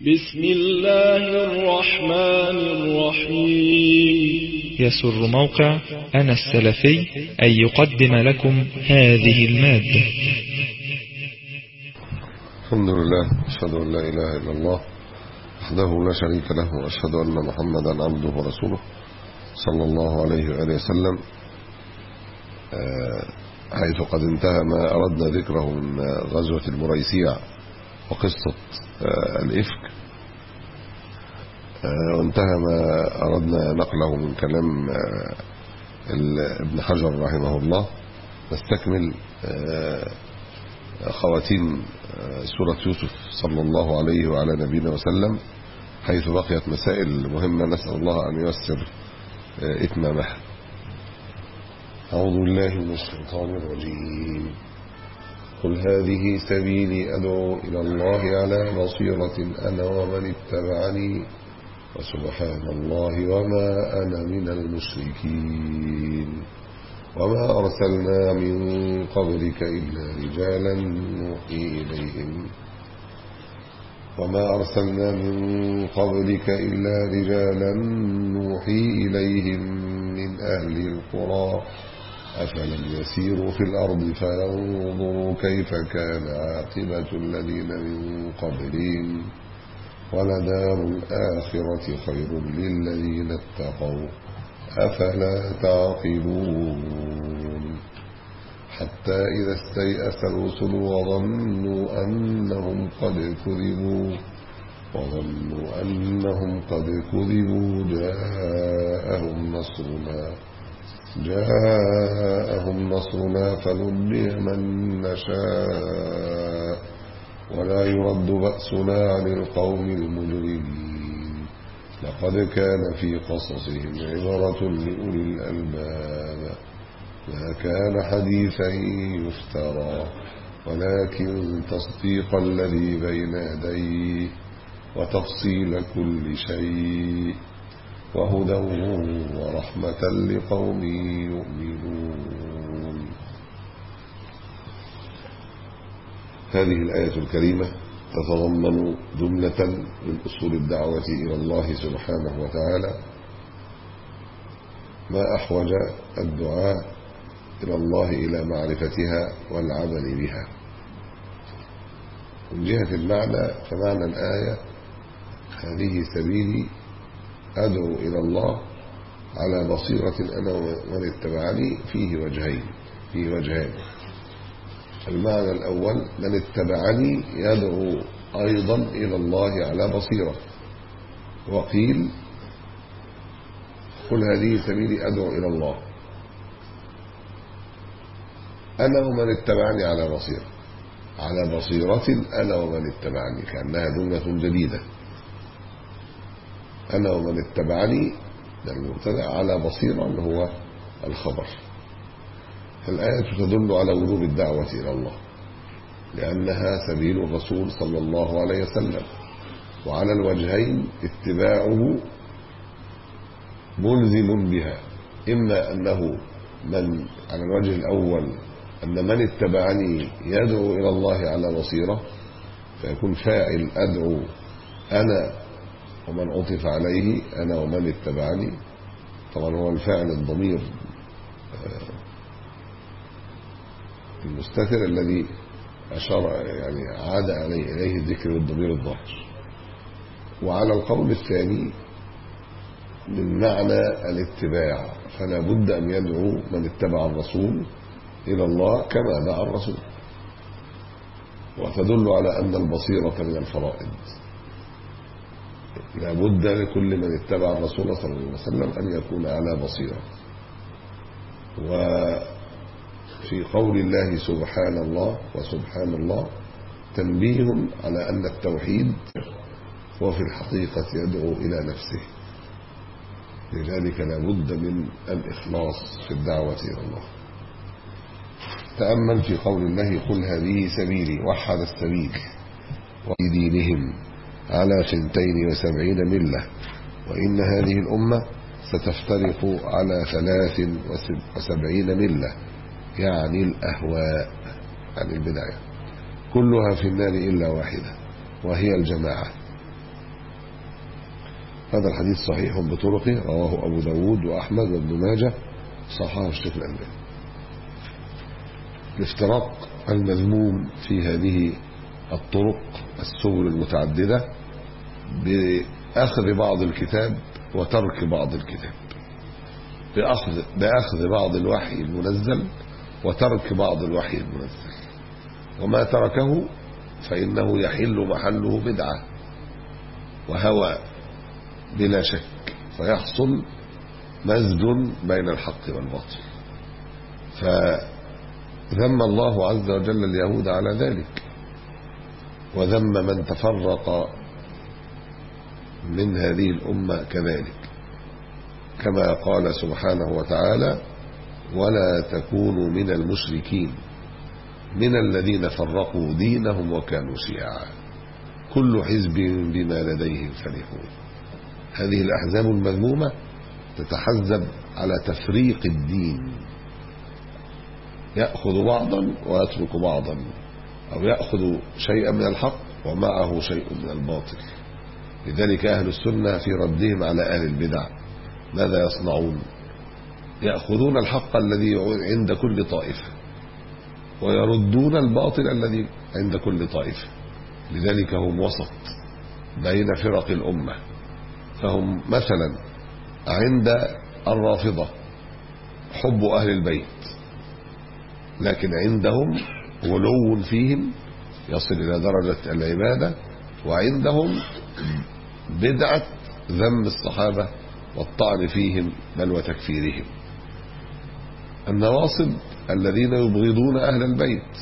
بسم الله الرحمن الرحيم يسر موقع أنا السلفي أن يقدم لكم هذه المادة الحمد لله أشهد أن لا إله إلا الله وحده لا شريك له وأشهد أن محمدا عبده ورسوله صلى الله عليه وآله وسلم حيث قد انتهى ما أردنا ذكره من غزوة المريسيع وقصة الإفك وانتهى ما أردنا نقله من كلام ابن حجر رحمه الله نستكمل خواتيم سورة يوسف صلى الله عليه وعلى نبينا وسلم حيث بقيت مسائل مهمة نسأل الله أن ييسر إتمامها أعوذ بالله من الشيطان الرجيم قل هذه سبيلي أدعو إلى الله على بصيرة أنا ومن اتبعني وسبحان الله وما أنا من المشركين وما أرسلنا من قبلك إلا رجالا نوحي إليهم وما أرسلنا من قبلك إلا رجالا نوحي إليهم من أهل القرى أفلم يسيروا في الأرض فينظروا كيف كان عاقبة الذين من قبلهم ولدار الآخرة خير للذين اتقوا أفلا تعقلون حتى إذا استيأس الرسل وظنوا أنهم قد كذبوا وظنوا أنهم قد كذبوا جاءهم نصرنا جاءهم نصرنا فنبئ من نشاء ولا يرد بأسنا عن القوم المجرمين لقد كان في قصصهم عبرة لأولي الألباب ما كان حديثا يفترى ولكن تصديق الذي بين يديه وتفصيل كل شيء وهدى ورحمة لقوم يؤمنون هذه الآية الكريمة تتضمن جملة من أصول الدعوة إلى الله سبحانه وتعالى ما أحوج الدعاء إلى الله إلى معرفتها والعمل بها من جهة المعنى فمعنى الآية هذه سبيلي أدعو إلى الله على بصيرة أنا ومن اتبعني فيه وجهين فيه وجهين المعنى الأول من اتبعني يدعو أيضا إلى الله على بصيرة وقيل قل هذه سبيلي أدعو إلى الله أنا ومن اتبعني على بصيرة على بصيرة أنا ومن اتبعني كأنها جملة جديدة أنا ومن اتبعني ده المبتدا على بصيرة اللي هو الخبر الآية تدل على وجوب الدعوة إلى الله لأنها سبيل الرسول صلى الله عليه وسلم وعلى الوجهين اتباعه ملزم بها إما أنه من على الوجه الأول أن من اتبعني يدعو إلى الله على بصيرة فيكون فاعل أدعو أنا ومن عطف عليه أنا ومن اتبعني طبعا هو الفاعل الضمير المستتر الذي أشار يعني عاد عليه إليه الذكر والضمير الظاهر وعلى القول الثاني من معنى الاتباع فلا بد أن يدعو من اتبع الرسول إلى الله كما دعا الرسول وتدل على أن البصيرة من الفرائض لا بد لكل من اتبع الرسول صلى الله عليه وسلم أن يكون على بصيرة وفي قول الله سبحان الله وسبحان الله تنبيه على أن التوحيد هو في الحقيقة يدعو إلى نفسه لذلك لا بد من الإخلاص في الدعوة إلى الله تأمل في قول الله قل هذه سبيلي وحد السبيل وفي دينهم على ثنتين وسبعين ملة وإن هذه الأمة ستفترق على ثلاث وسبعين ملة يعني الأهواء عن البداية كلها في النار إلا واحدة وهي الجماعة هذا الحديث صحيح بطرقه رواه أبو داود وأحمد وابن ماجه صححه الشيخ الألباني الافتراق المذموم في هذه الطرق السبل المتعددة بأخذ بعض الكتاب وترك بعض الكتاب بأخذ, بأخذ بعض الوحي المنزل وترك بعض الوحي المنزل وما تركه فإنه يحل محله بدعة وهوى بلا شك فيحصل مزج بين الحق والباطل فذم الله عز وجل اليهود على ذلك وذم من تفرق من هذه الأمة كذلك كما قال سبحانه وتعالى ولا تكونوا من المشركين من الذين فرقوا دينهم وكانوا شيعا كل حزب بما لديهم فرحون هذه الأحزاب المذمومة تتحزب على تفريق الدين يأخذ بعضا ويترك بعضا أو يأخذ شيئا من الحق ومعه شيء من الباطل لذلك أهل السنة في ردهم على أهل البدع ماذا يصنعون يأخذون الحق الذي عند كل طائفة ويردون الباطل الذي عند كل طائفة لذلك هم وسط بين فرق الأمة فهم مثلا عند الرافضة حب أهل البيت لكن عندهم غلو فيهم يصل إلى درجة العبادة وعندهم بدعة ذم الصحابة والطعن فيهم بل وتكفيرهم النواصب الذين يبغضون أهل البيت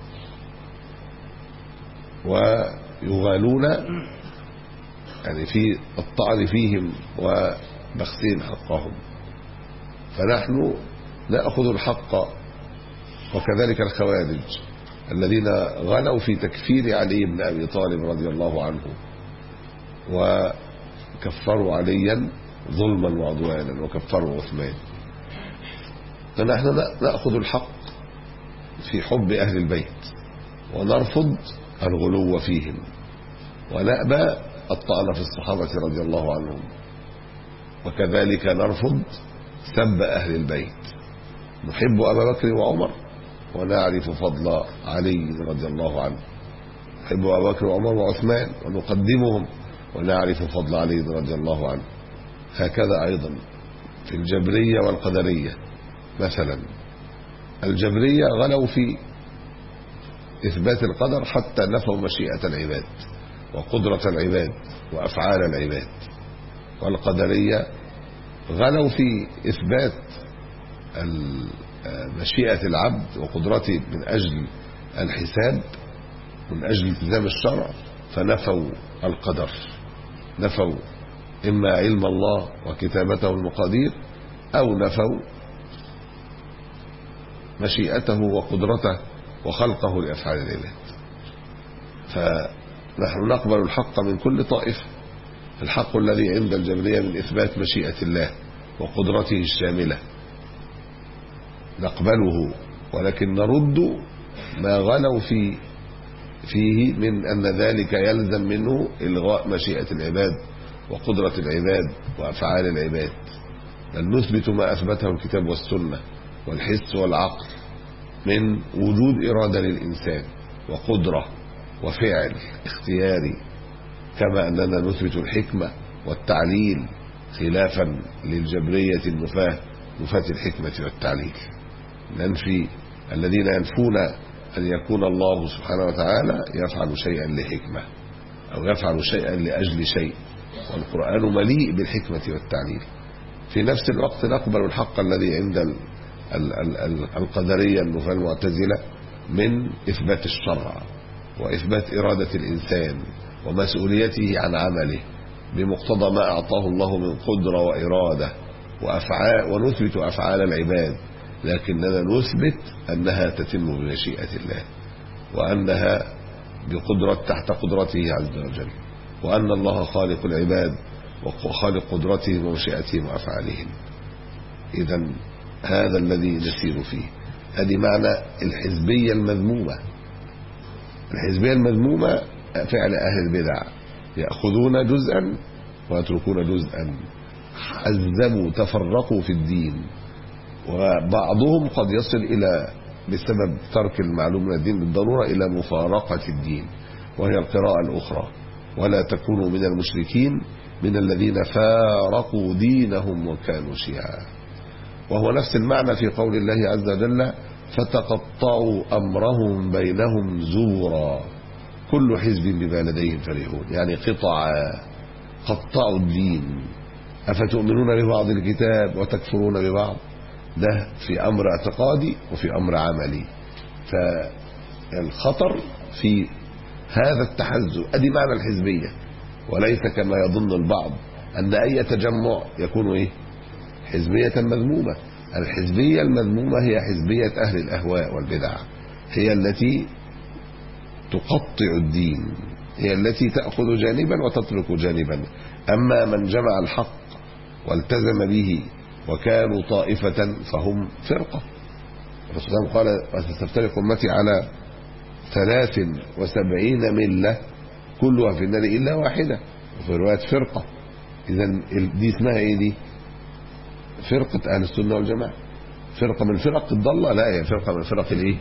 ويغالون يعني في الطعن فيهم وبخسهم حقهم فنحن نأخذ الحق وكذلك الخوارج الذين غلوا في تكفير علي بن أبي طالب رضي الله عنه وكفروا عليا ظلما وعدوانا وكفروا عثمان فنحن نأخذ الحق في حب أهل البيت ونرفض الغلو فيهم ونأبى الطعن في الصحابة رضي الله عنهم وكذلك نرفض سب أهل البيت نحب أبا بكر وعمر ونعرف فضل علي رضي الله عنه نحب أبا بكر وعمر وعثمان ونقدمهم ونعرف فضل علي رضي الله عنه هكذا أيضا في الجبرية والقدرية مثلا الجبرية غلوا في إثبات القدر حتى نفوا مشيئة العباد وقدرة العباد وأفعال العباد والقدرية غلوا في إثبات مشيئة العبد وقدرته من أجل الحساب من أجل التزام الشرع فنفوا القدر نفوا إما علم الله وكتابته المقادير أو نفوا مشيئته وقدرته وخلقه لأفعال العباد فنحن نقبل الحق من كل طائفة الحق الذي عند الجبرية من إثبات مشيئة الله وقدرته الشاملة نقبله ولكن نرد ما غلوا في فيه من أن ذلك يلزم منه إلغاء مشيئة العباد وقدرة العباد وأفعال العباد بل نثبت ما أثبته الكتاب والسنة والحس والعقل من وجود إرادة للإنسان وقدرة وفعل اختياري كما أننا نثبت الحكمة والتعليل خلافا للجبرية النفاة نفاة الحكمة والتعليل ننفي الذين ينفون أن يكون الله سبحانه وتعالى يفعل شيئا لحكمة أو يفعل شيئا لأجل شيء والقرآن مليء بالحكمة والتعليل في نفس الوقت نقبل الحق الذي عند القدرية النفاة المعتزلة من إثبات الشرع وإثبات إرادة الإنسان ومسؤوليته عن عمله بمقتضى ما أعطاه الله من قدرة وإرادة وأفعال ونثبت أفعال العباد لكننا نثبت أنها تتم بمشيئة الله وأنها بقدرة تحت قدرته عز وجل وأن الله خالق العباد وخالق قدرتهم ومشيئتهم وأفعالهم إذا هذا الذي نسير فيه هذه معنى الحزبية المذمومة الحزبية المذمومة فعل أهل البدع يأخذون جزءا ويتركون جزءا حزبوا تفرقوا في الدين وبعضهم قد يصل إلى بسبب ترك المعلوم من الدين بالضرورة إلى مفارقة الدين وهي القراءة الأخرى ولا تكونوا من المشركين من الذين فارقوا دينهم وكانوا شيعا وهو نفس المعنى في قول الله عز وجل فتقطعوا أمرهم بينهم زورا كل حزب بما لديهم فرحون يعني قطع قطعوا الدين أفتؤمنون ببعض الكتاب وتكفرون ببعض ده في أمر اعتقادي وفي أمر عملي فالخطر في هذا التحزب أدي معنى الحزبية وليس كما يظن البعض أن أي تجمع يكون إيه حزبية مذمومة الحزبية المذمومة هي حزبية أهل الأهواء والبدع هي التي تقطع الدين هي التي تأخذ جانبا وتترك جانبا أما من جمع الحق والتزم به وكانوا طائفة فهم فرقة الرسول صلى الله عليه وسلم قال وستفترق أمتي على ثلاث وسبعين ملة كلها في النار إلا واحدة وفي رواية فرقة إذا دي اسمها إيه دي فرقة أهل السنة والجماعة فرقة من فرق الضالة لا هي فرقة من فرق الإيه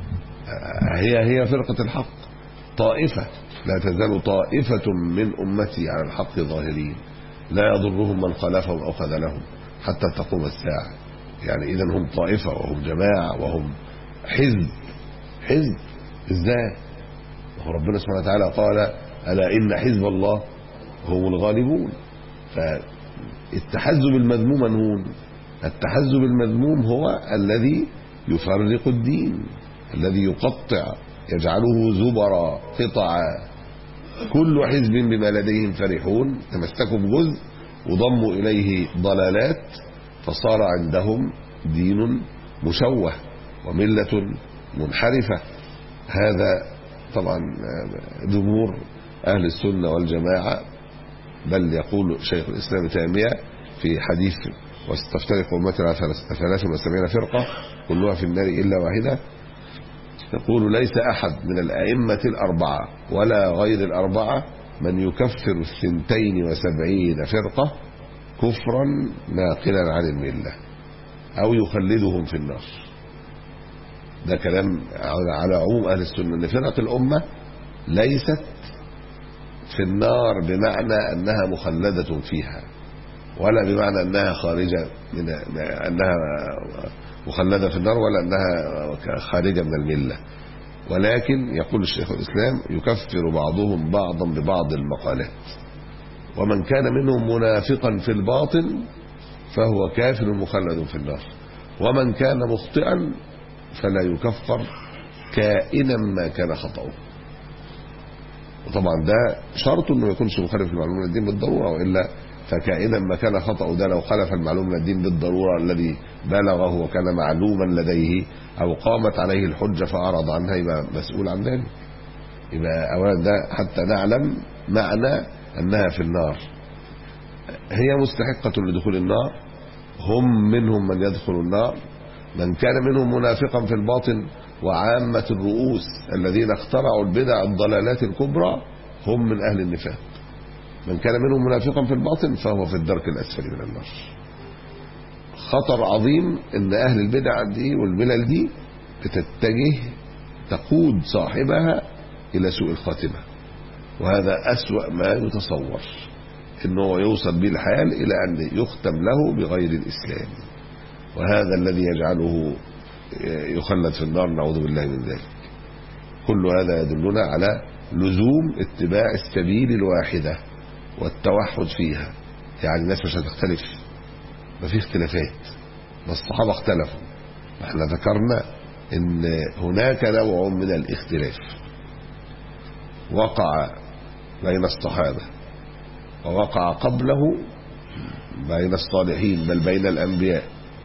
هي هي فرقة الحق طائفة لا تزال طائفة من أمتي على الحق ظاهرين لا يضرهم من خالفهم أو خذلهم حتى تقوم الساعة يعني إذا هم طائفة وهم جماعة وهم حزب حزب ازاي ربنا سبحانه وتعالى قال ألا إن حزب الله هم الغالبون فالتحزب المذموم من هون التحزب المذموم هو الذي يفرق الدين الذي يقطع يجعله زبرا قطعا كل حزب بما لديهم فرحون تمسكوا بجزء وضموا إليه ضلالات فصار عندهم دين مشوه وملة منحرفة هذا طبعا جمهور أهل السنة والجماعة بل يقول شيخ الإسلام تيمية في حديث واستفترق أمتي على 73 فرقة كلها في النار إلا واحدة يقول ليس أحد من الأئمة الأربعة ولا غير الأربعة من يكفر الثنتين وسبعين فرقة كفرا ناقلا عن الملة أو يخلدهم في النار ده كلام على عموم أهل السنة أن فرق الأمة ليست في النار بمعنى أنها مخلدة فيها ولا بمعنى أنها خارجة من أنها مخلدة في النار ولا أنها خارجة من الملة ولكن يقول الشيخ الإسلام يكفر بعضهم بعضا ببعض المقالات ومن كان منهم منافقا في الباطن فهو كافر مخلد في النار ومن كان مخطئا فلا يكفر كائنا ما كان خطأه وطبعا ده شرط انه ما يكونش مخالف لمعلومه من الدين بالضروره والا فكائنا ما كان خطأه ده لو خالف المعلوم من الدين بالضروره الذي بلغه وكان معلوما لديه او قامت عليه الحجه فاعرض عنها يبقى مسؤول عن ذلك يبقى اولا ده حتى نعلم معنى انها في النار هي مستحقه لدخول النار هم منهم من يدخل النار من كان منهم منافقا في الباطن وعامة الرؤوس الذين اخترعوا البدع الضلالات الكبرى هم من أهل النفاق من كان منهم منافقا في الباطن فهو في الدرك الأسفل من النار خطر عظيم ان أهل البدع دي والملل دي بتتجه تقود صاحبها إلى سوء الخاتمة وهذا أسوأ ما يتصور انه يوصل به الحال إلى أن يختم له بغير الإسلام وهذا الذي يجعله يخلد في النار نعوذ بالله من ذلك كل هذا يدلنا على لزوم اتباع السبيل الواحدة والتوحد فيها يعني الناس مش هتختلف ما في اختلافات ما الصحابة اختلفوا احنا ذكرنا ان هناك نوع من الاختلاف وقع بين الصحابة ووقع قبله بين الصالحين بل بين الأنبياء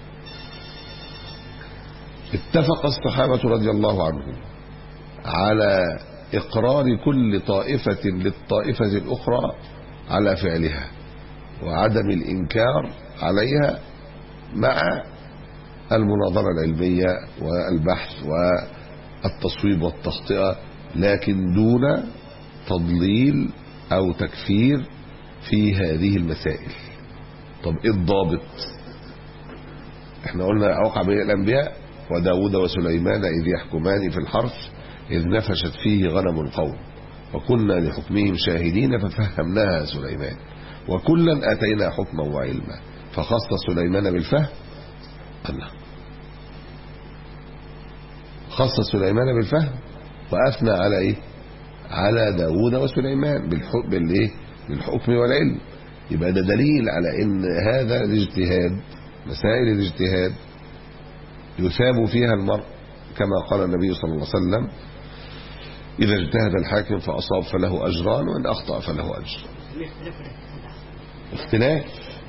اتفق الصحابة رضي الله عنهم على إقرار كل طائفة للطائفة الأخرى على فعلها وعدم الإنكار عليها مع المناظرة العلمية والبحث والتصويب والتخطئة لكن دون تضليل أو تكفير في هذه المسائل طب ايه الضابط احنا قلنا وقع بين الانبياء وداود وسليمان اذ يحكمان في الحرث اذ نفشت فيه غنم القوم وكنا لحكمهم شاهدين ففهمناها سليمان وكلا اتينا حكما وعلما فخص سليمان بالفهم الله خص سليمان بالفهم واثنى على ايه على داود وسليمان بالحكم بالايه بالحكم والعلم يبقى ده دليل على ان هذا الاجتهاد مسائل الاجتهاد يثاب فيها المرء كما قال النبي صلى الله عليه وسلم إذا اجتهد الحاكم فأصاب فله أجران وإن أخطأ فله أجر اختلاف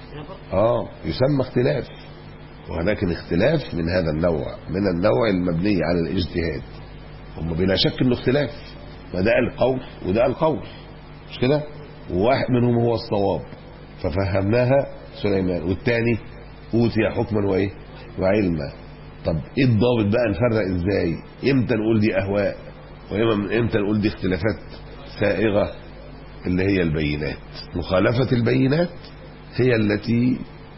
آه يسمى اختلاف ولكن اختلاف من هذا النوع من النوع المبني على الاجتهاد هم بلا شك انه اختلاف ما ده القول وده القول مش كده وواحد منهم هو الصواب ففهمناها سليمان والثاني اوتي حكما وايه وعلما طب ايه الضابط بقى نفرق ازاي امتى نقول دي اهواء وامتى نقول دي اختلافات سائغه اللي هي البينات مخالفه البينات هي التي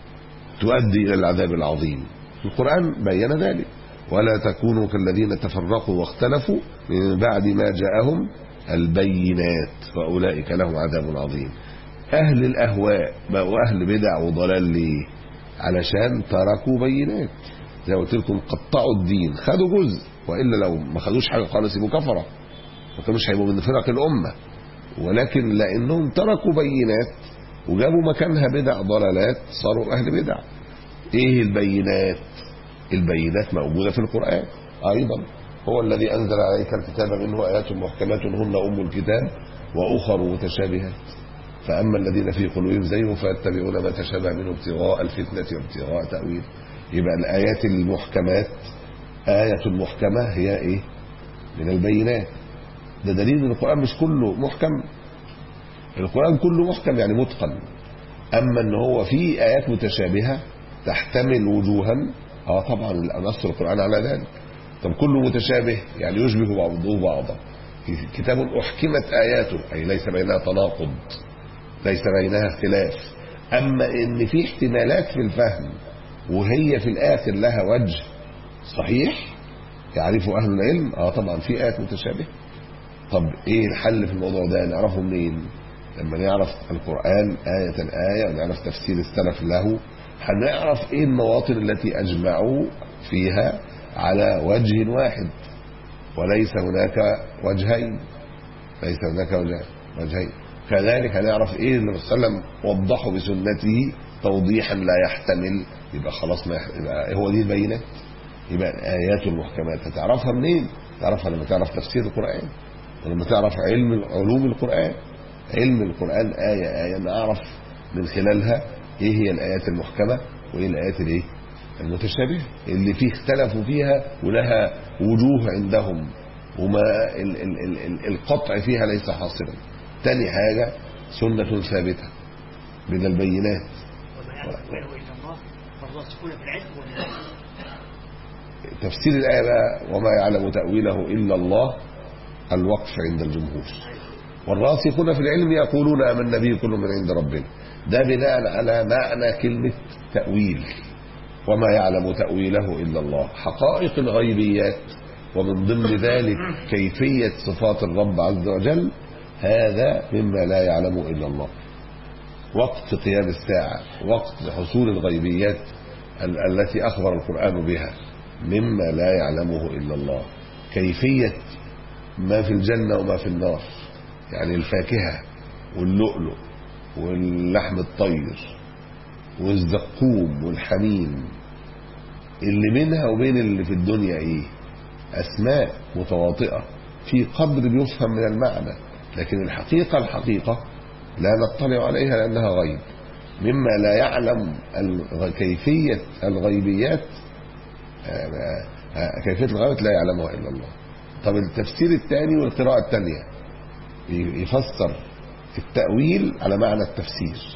تؤدي الى العذاب العظيم القران بين ذلك ولا تكونوا كالذين تفرقوا واختلفوا من بعد ما جاءهم البينات واولئك لهم عذاب عظيم اهل الاهواء بقوا اهل بدع وضلال ليه علشان تركوا بينات زي ما قلت لكم قطعوا الدين خدوا جزء والا لو ما خدوش حاجه خالص يبقوا كفره ما كانوش هيبقوا من فرق الامه ولكن لانهم تركوا بينات وجابوا مكانها بدع ضلالات صاروا اهل بدع ايه البينات البينات موجوده في القران ايضا هو الذي انزل عليك الكتاب منه ايات محكمات هن ام الكتاب واخر متشابهات فاما الذين في قلوبهم زيغ فيتبعون ما تشابه منه ابتغاء الفتنه وابتغاء تاويل يبقى الايات المحكمات ايه محكمه هي ايه من البينات ده دليل ان القران مش كله محكم القران كله محكم يعني متقن اما ان هو في ايات متشابهه تحتمل وجوها اه طبعا نص القران على ذلك طب كله متشابه يعني يشبه بعضه بعضا كتاب احكمت اياته اي ليس بينها تناقض ليس بينها اختلاف اما ان في احتمالات في الفهم وهي في الاخر لها وجه صحيح يعرفه اهل العلم اه طبعا في ايات متشابهه طب ايه الحل في الموضوع ده نعرفه منين لما نعرف القران ايه ايه ونعرف تفسير السلف له هنعرف ايه المواطن التي اجمعوا فيها على وجه واحد وليس هناك وجهين ليس هناك وجهين كذلك هنعرف ايه اللي صلى الله عليه وسلم وضحه بسنته توضيحا لا يحتمل يبقى خلاص ما يبقى هو دي البينات يبقى الايات المحكمات هتعرفها منين تعرفها لما تعرف تفسير القران ولما تعرف علم علوم القران علم القران ايه ايه نعرف من خلالها ايه هي الايات المحكمه وايه الايات الايه المتشابهه اللي فيه اختلفوا فيها ولها وجوه عندهم وما ال ال ال ال القطع فيها ليس حاصلا تاني حاجه سنه ثابته من البينات تفسير الآية بقى وما يعلم تأويله إلا الله الوقف عند الجمهور والراسخون في العلم يقولون آمنا به كل من عند ربنا ده بناء على معنى كلمة تأويل وما يعلم تأويله إلا الله حقائق الغيبيات ومن ضمن ذلك كيفية صفات الرب عز وجل هذا مما لا يعلمه إلا الله وقت قيام الساعة وقت حصول الغيبيات التي أخبر القرآن بها مما لا يعلمه إلا الله كيفية ما في الجنة وما في النار يعني الفاكهة واللؤلؤ واللحم الطير والزقوم والحميم اللي منها وبين اللي في الدنيا ايه اسماء متواطئة في قدر بيفهم من المعنى لكن الحقيقة الحقيقة لا نطلع عليها لأنها غيب مما لا يعلم كيفية الغيبيات كيفية الغيبات لا يعلمها إلا الله طب التفسير الثاني والقراءة الثانية يفسر التأويل على معنى التفسير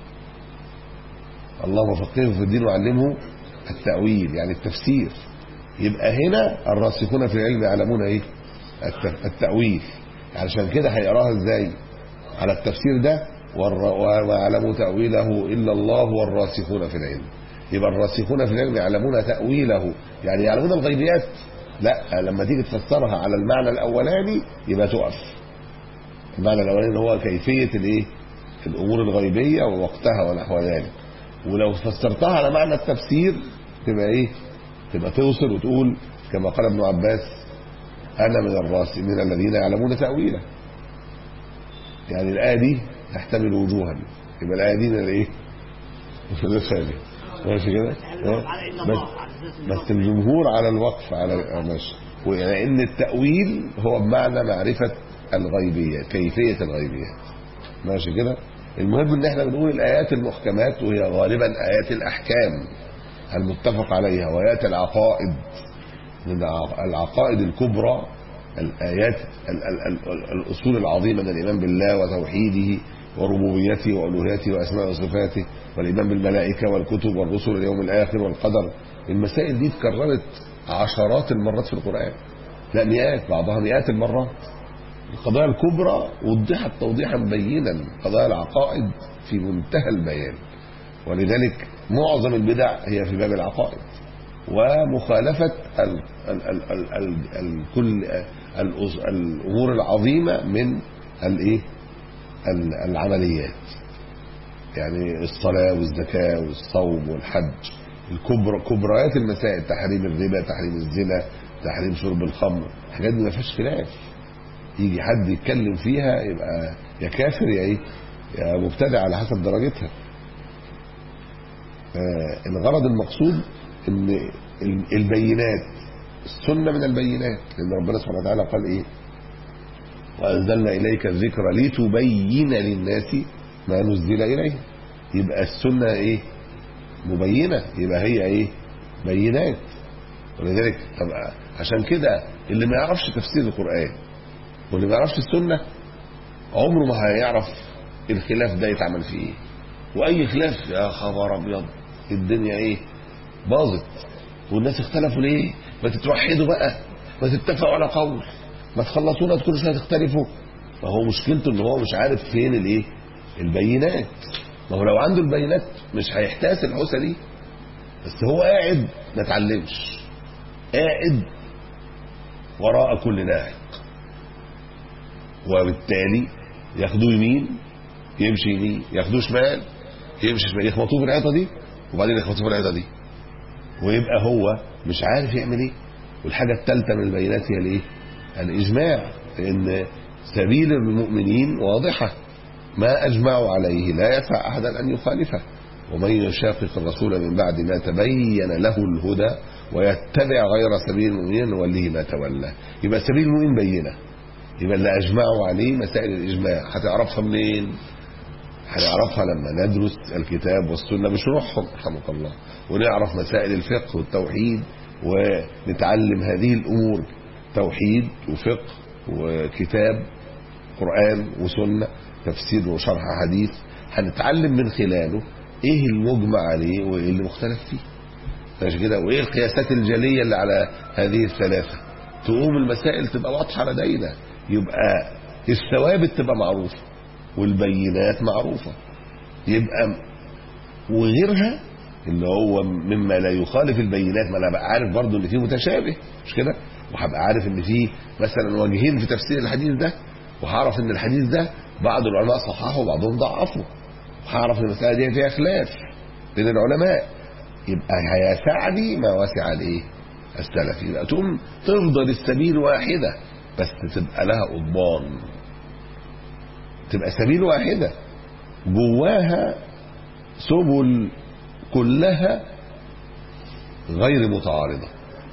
اللهم فقهه في الدين وعلمه التأويل يعني التفسير يبقى هنا الراسخون في العلم يعلمون ايه التأويل علشان كده هيقراها ازاي على التفسير ده والر- وما يعلم تأويله إلا الله والراسخون في العلم يبقى الراسخون في العلم يعلمون تأويله يعني يعلمون الغيبيات لا لما تيجي تفسرها على المعنى الأولاني يبقى تقف المعنى الأولاني هو كيفية الإيه الأمور الغيبية ووقتها ونحو ذلك ولو فسرتها على معنى التفسير تبقى إيه تبقى توصل وتقول كما قال ابن عباس أنا من الراسخين الذين يعلمون تأويله يعني الآية دي تحتمل وجوها يبقى الآية دي من الإيه؟ من الخالي ماشي كده؟ ها؟ على إن بس, الله على أساس إن بس الله- الجمهور على الوقف على آه، ماشي ولأن التأويل هو بمعنى معرفة الغيبيات كيفية الغيبيات ماشي كده؟ المهم ان احنا بنقول الايات المحكمات وهي غالبا ايات الاحكام المتفق عليها وايات العقائد من الع- العقائد الكبرى الآيات ال- ال- ال- الأصول العظيمة من الإيمان بالله وتوحيده وربوبيته وألوهيته وأسماء وصفاته والإيمان بالملائكة والكتب والرسل واليوم الآخر والقدر المسائل دي اتكررت عشرات المرات في القرآن لا مئات بعضها مئات المرات القضايا الكبرى وضحت توضيحا بينا قضايا العقائد في منتهى البيان ولذلك معظم البدع هي في باب العقائد ومخالفة ال ال ال ال ال ال كل الأز- الأمور العظيمة من الايه ال- العمليات يعني الصلاة والزكاة والصوم والحج الكبرى كبريات المسائل تحريم الربا تحريم الزنا تحريم شرب الخمر الحاجات دي ما فيهاش خلاف يجي حد يتكلم فيها يبقى يا كافر يا ايه يا مبتدع على حسب درجتها آه، الغرض المقصود ان ال- البينات السنة من البينات لان ربنا سبحانه وتعالى قال ايه وانزلنا اليك الذكر لتبين للناس ما نزل اليه يبقى السنة ايه مبينة يبقى هي ايه بينات ولذلك طب عشان كده اللي ما يعرفش تفسير القرآن واللي ما يعرفش السنة عمره ما هيعرف الخلاف ده يتعمل فيه ايه واي خلاف يا خبر ابيض الدنيا ايه باظت والناس اختلفوا ليه ما تتوحدوا بقى ما تتفقوا على قول ما تخلصونا كل شويه تختلفوا ما هو مشكلته ان هو مش عارف فين الايه البينات ما هو لو عنده البينات مش هيحتاس الحوسه دي بس هو قاعد ما اتعلمش قاعد وراء كل ناعق وبالتالي ياخدوه يمين يمشي يمين ياخدوه شمال يمشي شمال يخبطوه في الحيطه دي وبعدين يخبطوه في الحيطه دي ويبقى هو مش عارف يعمل ايه والحاجه الثالثه من البينات هي الايه الاجماع لان سبيل المؤمنين واضحه ما اجمعوا عليه لا يسع احدا ان يخالفه ومن يشاقق الرسول من بعد ما تبين له الهدى ويتبع غير سبيل المؤمنين نوليه ما تولى يبقى سبيل المؤمن بينه يبقى اللي اجمعوا عليه مسائل الاجماع هتعرفها منين هنعرفها لما ندرس الكتاب والسنه بشروحهم رحمك الله ونعرف مسائل الفقه والتوحيد ونتعلم هذه الامور توحيد وفقه وكتاب قران وسنه تفسير وشرح حديث هنتعلم من خلاله ايه المجمع عليه وايه اللي مختلف فيه ماشي كده وايه القياسات الجليه اللي على هذه الثلاثه تقوم المسائل تبقى واضحه لدينا يبقى الثوابت تبقى معروفه والبينات معروفه يبقى وغيرها اللي هو مما لا يخالف البينات ما انا بقى عارف برضو ان فيه متشابه مش كده وهبقى عارف ان فيه مثلا وجهين في تفسير الحديث ده وهعرف ان الحديث ده بعض العلماء صححه وبعضهم ضعفه وهعرف ان المساله دي فيها خلاف بين العلماء يبقى هيسعني ما وسع الايه السلف يبقى تقوم تفضل السبيل واحده بس تبقى لها قضبان تبقى سبيل واحده جواها سبل كلها غير متعارضه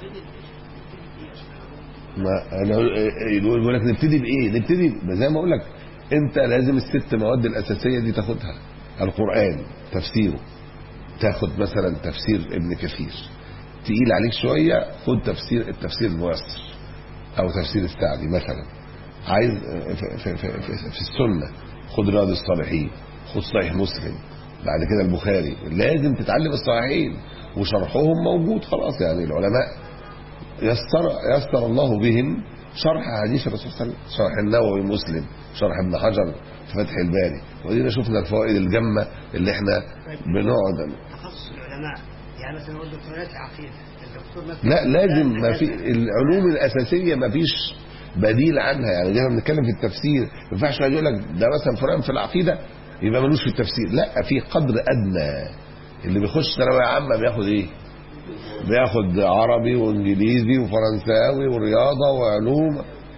ما انا يقول لك نبتدي بايه نبتدي زي ما اقول لك انت لازم الست مواد الاساسيه دي تاخدها القران تفسيره تاخد مثلا تفسير ابن كثير تقيل عليك شويه خد تفسير التفسير الميسر او تفسير السعدي مثلا عايز في, في, في, في, في السنه خد رياض الصالحين خد صحيح مسلم بعد كده البخاري لازم تتعلم الصحيحين وشرحهم موجود خلاص يعني العلماء يسر يسر الله بهم شرح حديث الرسول صلى الله عليه وسلم شرح النووي مسلم شرح ابن حجر في فتح الباري ودينا شفنا الفوائد الجمة اللي احنا بنقعد تخصص العلماء يعني مثلا هو الدكتوراه عقيده الدكتور مثلا لا لازم ما في العلوم الاساسيه ما فيش بديل عنها يعني جينا بنتكلم في التفسير ما ينفعش واحد يقول لك ده مثلا فلان في العقيده يبقى ملوش في التفسير لا في قدر ادنى اللي بيخش ثانويه عامه بياخد ايه؟ بياخد عربي وانجليزي وفرنساوي ورياضه وعلوم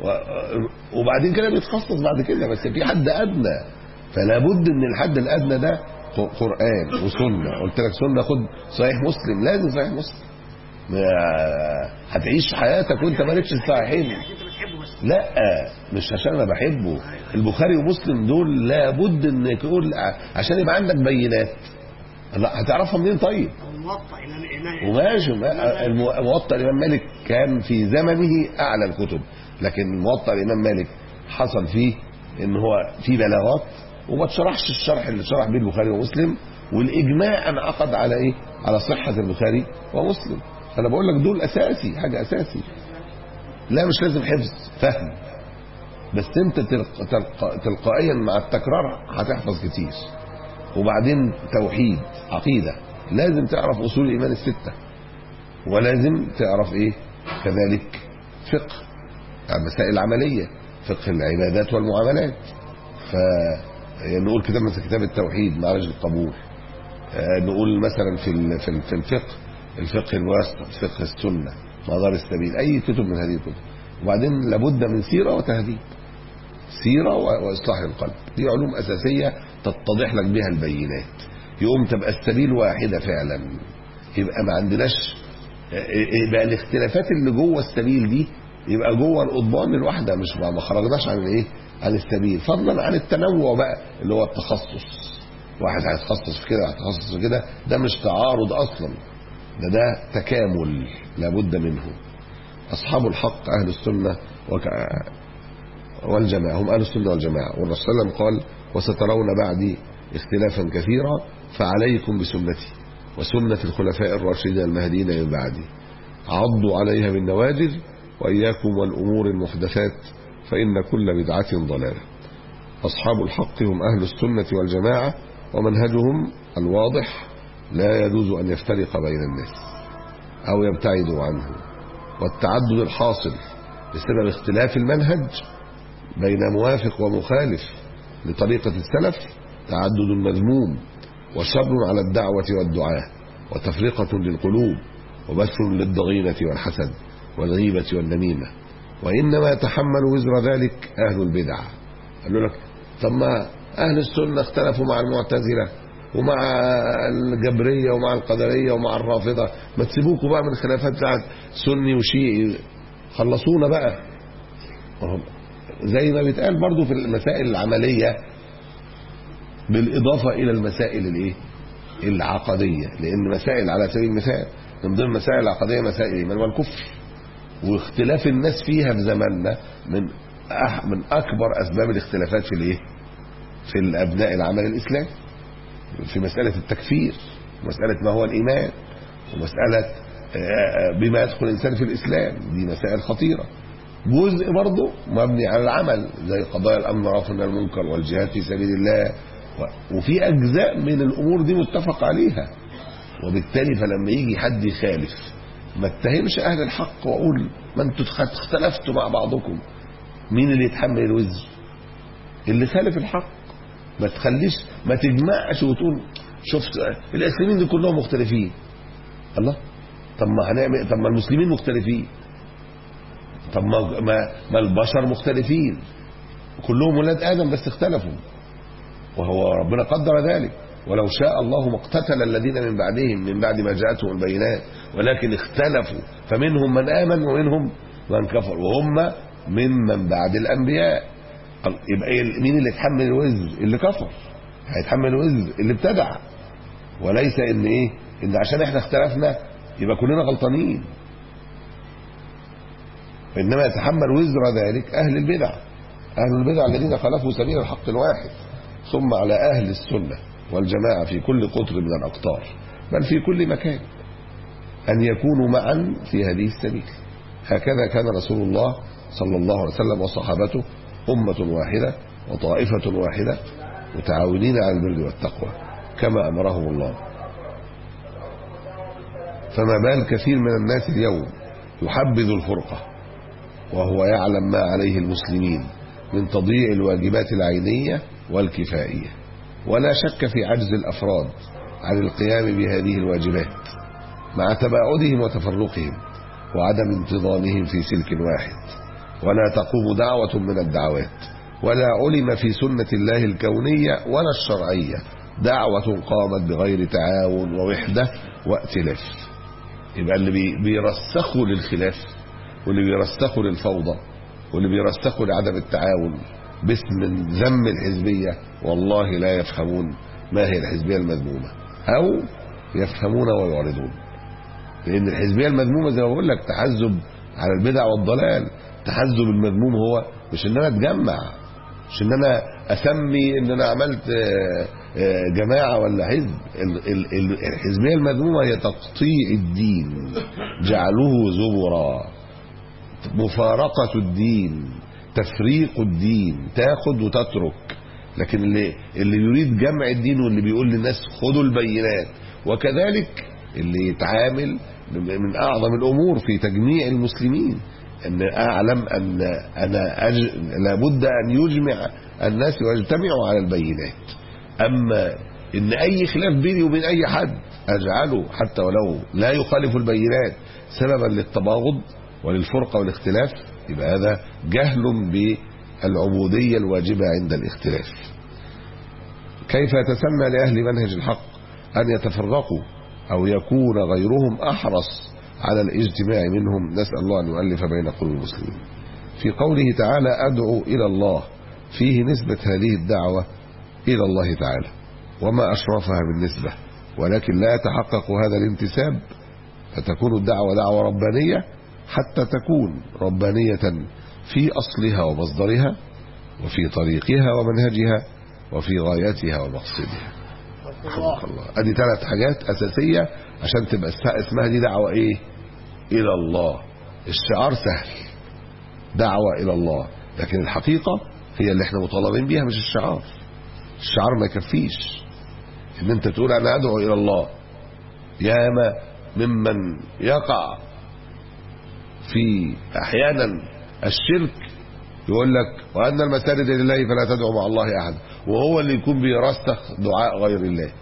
و- وبعدين كده بيتخصص بعد كده بس في حد ادنى فلا بد ان الحد الادنى ده ق- قران وسنه قلت لك سنه خد صحيح مسلم لازم صحيح مسلم ما- هتعيش حياتك وانت مالكش الصحيحين يعني انت بتحبه بس لا مش عشان انا بحبه البخاري ومسلم دول لابد ان تقول عشان يبقى عندك بينات لا هتعرفها منين طيب او الموطأ امام امام وماشي ما- المو- موطأ الإمام مالك كان في زمنه أعلى الكتب لكن موطأ الإمام مالك حصل فيه إن هو في بلاغات وما اتشرحش الشرح اللي شرح به البخاري ومسلم والإجماع انعقد على إيه؟ على صحة البخاري ومسلم فأنا بقول لك دول أساسي حاجة أساسي لا مش لازم حفظ فهم بس أنت تلق... تلق... تلقائيا مع التكرار هتحفظ كتير وبعدين توحيد عقيدة لازم تعرف أصول الإيمان الستة ولازم تعرف إيه كذلك فقه مسائل عملية فقه العبادات والمعاملات ف يعني نقول كده مثلا كتاب التوحيد معرج القبول آه، نقول مثلا في ال- في ال- في الفقه الفقه الواسط فقه السنة مدار السبيل أي كتب من هذه الكتب وبعدين لابد من سيرة وتهذيب سيرة و- وإصلاح القلب دي علوم أساسية تتضح لك بها البينات يقوم تبقى السبيل واحدة فعلا يبقى ما عندناش يبقى الاختلافات اللي جوه السبيل دي يبقى جوه القضبان الواحدة مش ما ما خرجناش عن الايه عن السبيل فضلا عن التنوع بقى اللي هو التخصص واحد هيتخصص في كده هيتخصص في كده ده مش تعارض اصلا ده ده تكامل لابد منه اصحاب الحق اهل السنه وك... والجماعة هم أهل السنة والجماعة والرسول صلى الله عليه وسلم قال وسترون بعدي اختلافا كثيرا فعليكم بسنتي وسنة الخلفاء الراشدين المهديين من بعدي عضوا عليها بالنواجذ وإياكم والأمور المحدثات فإن كل بدعة ضلالة أصحاب الحق هم أهل السنة والجماعة ومنهجهم الواضح لا يجوز أن يفترق بين الناس أو يبتعدوا عنه والتعدد الحاصل بسبب اختلاف المنهج بين موافق ومخالف لطريقة السلف تعدد مذموم وشر على الدعوة والدعاء وتفرقة للقلوب وبث للضغينة والحسد والغيبة والنميمة وإنما يتحمل وزر ذلك أهل البدع قالوا لك طب ما أهل السنة اختلفوا مع المعتزلة ومع الجبرية ومع القدرية ومع الرافضة ما تسيبوكوا بقى من خلافات بتاعت سني وشيعي خلصونا بقى وهم- زي ما بيتقال برضو في المسائل العملية بالإضافة إلى المسائل الإيه؟ العقدية لأن مسائل على سبيل المثال من ضمن المسائل العقدية مسائل الإيمان والكفر واختلاف الناس فيها في زماننا من أح من أكبر أسباب الاختلافات في الإيه؟ في الأبناء العمل الإسلامي في مسألة التكفير مسألة ما هو الإيمان ومسألة آه، بما يدخل الإنسان في الإسلام دي مسائل خطيرة جزء برضه مبني على العمل زي قضايا الأمن والعفو عن المنكر والجهاد في سبيل الله و- وفي أجزاء من الأمور دي متفق عليها وبالتالي فلما يجي حد يخالف ما اتهمش أهل الحق وأقول ما أنتوا اتخ- اختلفتوا مع بعضكم مين اللي يتحمل الوزر اللي خالف الحق ما تخليش ما تجمعش وتقول شفت الاسلاميين دول كلهم مختلفين الله طب ما هنعمل طب ما المسلمين مختلفين طب ما ما, ما البشر مختلفين كلهم ولاد ادم بس اختلفوا وهو ربنا قدر ذلك ولو شاء الله ما اقتتل الذين من بعدهم من بعد ما جاءتهم البينات ولكن اختلفوا فمنهم من امن ومنهم من كفر وهم ممن بعد الانبياء قال يبقى إيه- مين اللي يتحمل الوزر اللي كفر هيتحمل الوزر اللي ابتدع وليس ان ايه ان عشان احنا اختلفنا يبقى كلنا غلطانين وانما يتحمل وزر ذلك اهل البدع اهل البدع الذين خالفوا سبيل الحق الواحد ثم على اهل السنه والجماعه في كل قطر من الاقطار بل في كل مكان ان يكونوا معا في هذه السبيل هكذا كان رسول الله صلى الله عليه وسلم وصحابته أمة واحدة وطائفة واحدة متعاونين على البر والتقوى كما أمرهم الله فما بال كثير من الناس اليوم يحبذ الفرقة وهو يعلم ما عليه المسلمين من تضييع الواجبات العينية والكفائية ولا شك في عجز الأفراد عن القيام بهذه الواجبات مع تباعدهم وتفرقهم وعدم انتظامهم في سلك واحد ولا تقوم دعوة من الدعوات ولا علم في سنة الله الكونية ولا الشرعية دعوة قامت بغير تعاون ووحدة وائتلاف يبقى اللي بي- بيرسخوا للخلاف واللي بيرسخوا للفوضى واللي بيرسخوا لعدم التعاون باسم ذم الحزبية والله لا يفهمون ما هي الحزبية المذمومة أو يفهمون ويعرضون لأن الحزبية المذمومة زي ما بقول لك تحزب على البدع والضلال تحزب المذموم هو مش ان انا اتجمع مش ان انا اسمي ان انا عملت آه، آه، جماعه ولا حزب ال- ال- ال- الحزبيه المذمومه هي تقطيع الدين جعله زبرا مفارقه الدين تفريق الدين تاخد وتترك لكن اللي اللي يريد جمع الدين واللي بيقول للناس خدوا البينات وكذلك اللي يتعامل من اعظم الامور في تجميع المسلمين ان اعلم ان انا أج... لابد ان يجمع الناس ويجتمعوا على البينات اما ان اي خلاف بيني وبين اي حد اجعله حتى ولو لا يخالف البينات سببا للتباغض وللفرقه والاختلاف يبقى هذا جهل بالعبوديه الواجبه عند الاختلاف كيف يتسنى لاهل منهج الحق ان يتفرقوا او يكون غيرهم احرص على الاجتماع منهم نسال الله ان يؤلف بين قلوب المسلمين في قوله تعالى ادعو الى الله فيه نسبه هذه الدعوه الى الله تعالى وما اشرفها بالنسبه ولكن لا يتحقق هذا الانتساب فتكون الدعوه دعوه ربانيه حتى تكون ربانيه في اصلها ومصدرها وفي طريقها ومنهجها وفي غايتها ومقصدها رحمك الله ادي ثلاث حاجات اساسيه عشان تبقى اس- اسمها دي دعوه ايه الى الله الشعار سهل دعوه الى الله لكن الحقيقه هي اللي احنا مطالبين بيها مش الشعار الشعار ما يكفيش ان انت تقول انا ادعو الى الله ياما ممن يقع في احيانا الشرك يقول لك وان المساجد لله فلا تدعو مع الله احد وهو اللي يكون بيرسخ دعاء غير الله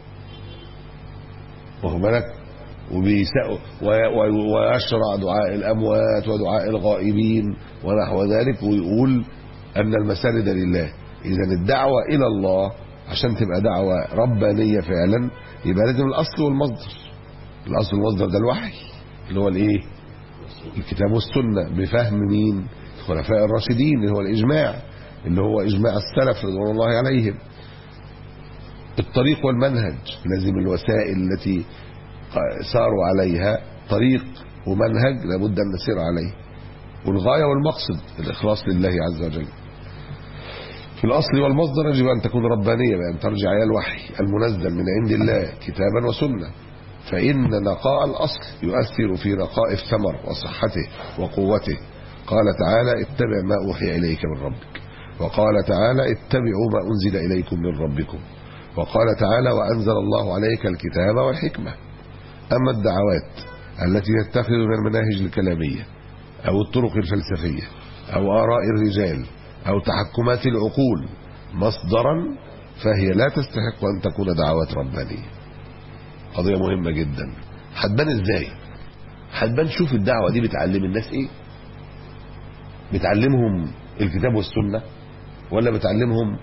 واخد بالك وبيسأل ويشرع دعاء الاموات ودعاء الغائبين ونحو ذلك ويقول ان المساجد لله اذا الدعوه الى الله عشان تبقى دعوه ربانيه فعلا يبقى لازم الاصل والمصدر الاصل والمصدر ده الوحي اللي هو الايه الكتاب والسنه بفهم مين الخلفاء الراشدين اللي هو الاجماع اللي هو اجماع السلف رضوان الله عليهم الطريق والمنهج لازم الوسائل التي ساروا عليها طريق ومنهج لابد ان نسير عليه والغايه والمقصد الاخلاص لله عز وجل في الاصل والمصدر يجب ان تكون ربانيه بان ترجع الى الوحي المنزل من عند الله كتابا وسنه فان نقاء الاصل يؤثر في نقاء الثمر وصحته وقوته قال تعالى اتبع ما اوحي اليك من ربك وقال تعالى اتبعوا ما انزل اليكم من ربكم وقال تعالى وانزل الله عليك الكتاب والحكمه اما الدعوات التي تتخذ من المناهج الكلاميه او الطرق الفلسفيه او اراء الرجال او تحكمات العقول مصدرا فهي لا تستحق ان تكون دعوات ربانيه قضيه مهمه جدا هتبان ازاي هتبان شوف الدعوه دي بتعلم الناس ايه بتعلمهم الكتاب والسنه ولا بتعلمهم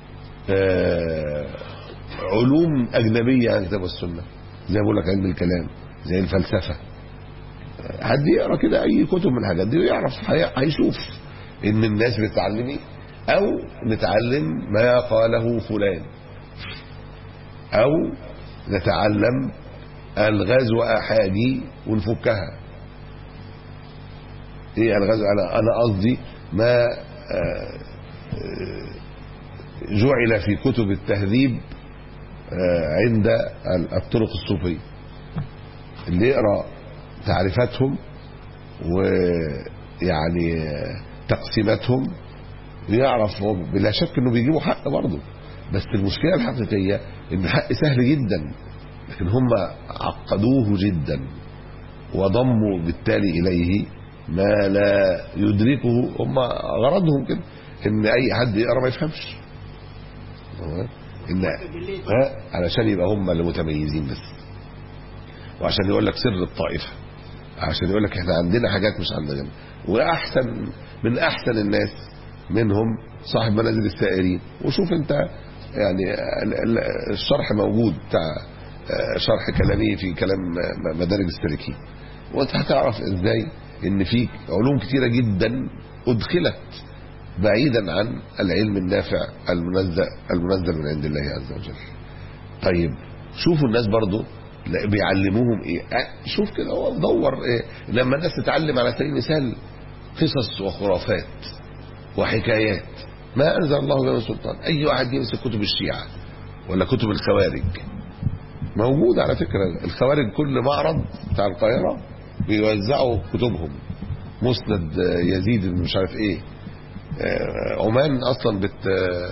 آه علوم اجنبيه عن الكتاب والسنه زي ما بقول لك علم الكلام زي الفلسفه حد يقرا كده اي كتب من الحاجات دي ويعرف هي- هيشوف ان الناس بتتعلم ايه او نتعلم ما قاله فلان او نتعلم الغاز واحادي ونفكها ايه الغاز انا انا قصدي ما آه، آه، جعل في كتب التهذيب آه، عند الطرق الصوفيه اللي يقرا تعريفاتهم ويعني تقسيماتهم ويعرف هو بلا شك انه بيجيبوا حق برضه بس المشكله الحقيقيه ان الحق سهل جدا لكن هم عقدوه جدا وضموا بالتالي اليه ما لا يدركه هم غرضهم كده ان اي حد يقرا ما يفهمش ان ها علشان يبقى هم اللي متميزين بس وعشان يقول لك سر الطائفه عشان يقول لك احنا عندنا حاجات مش عندنا واحسن من احسن الناس منهم صاحب منازل السائرين وشوف انت يعني ال- ال- الشرح موجود بتاع آه، شرح كلامي في كلام م- مدارج السالكين وانت هتعرف ازاي ان في علوم كتيره جدا ادخلت بعيدا عن العلم النافع المنزل المنزل من عند الله عز وجل طيب شوفوا الناس برضو لا بيعلموهم ايه أه، شوف كده هو دور إيه لما الناس تتعلم على سبيل المثال قصص وخرافات وحكايات ما انزل الله بها من سلطان اي واحد يمسك كتب الشيعه ولا كتب الخوارج موجود على فكره الخوارج كل معرض بتاع القاهره بيوزعوا كتبهم مسند آه، يزيد بن مش عارف ايه آه، عمان اصلا بت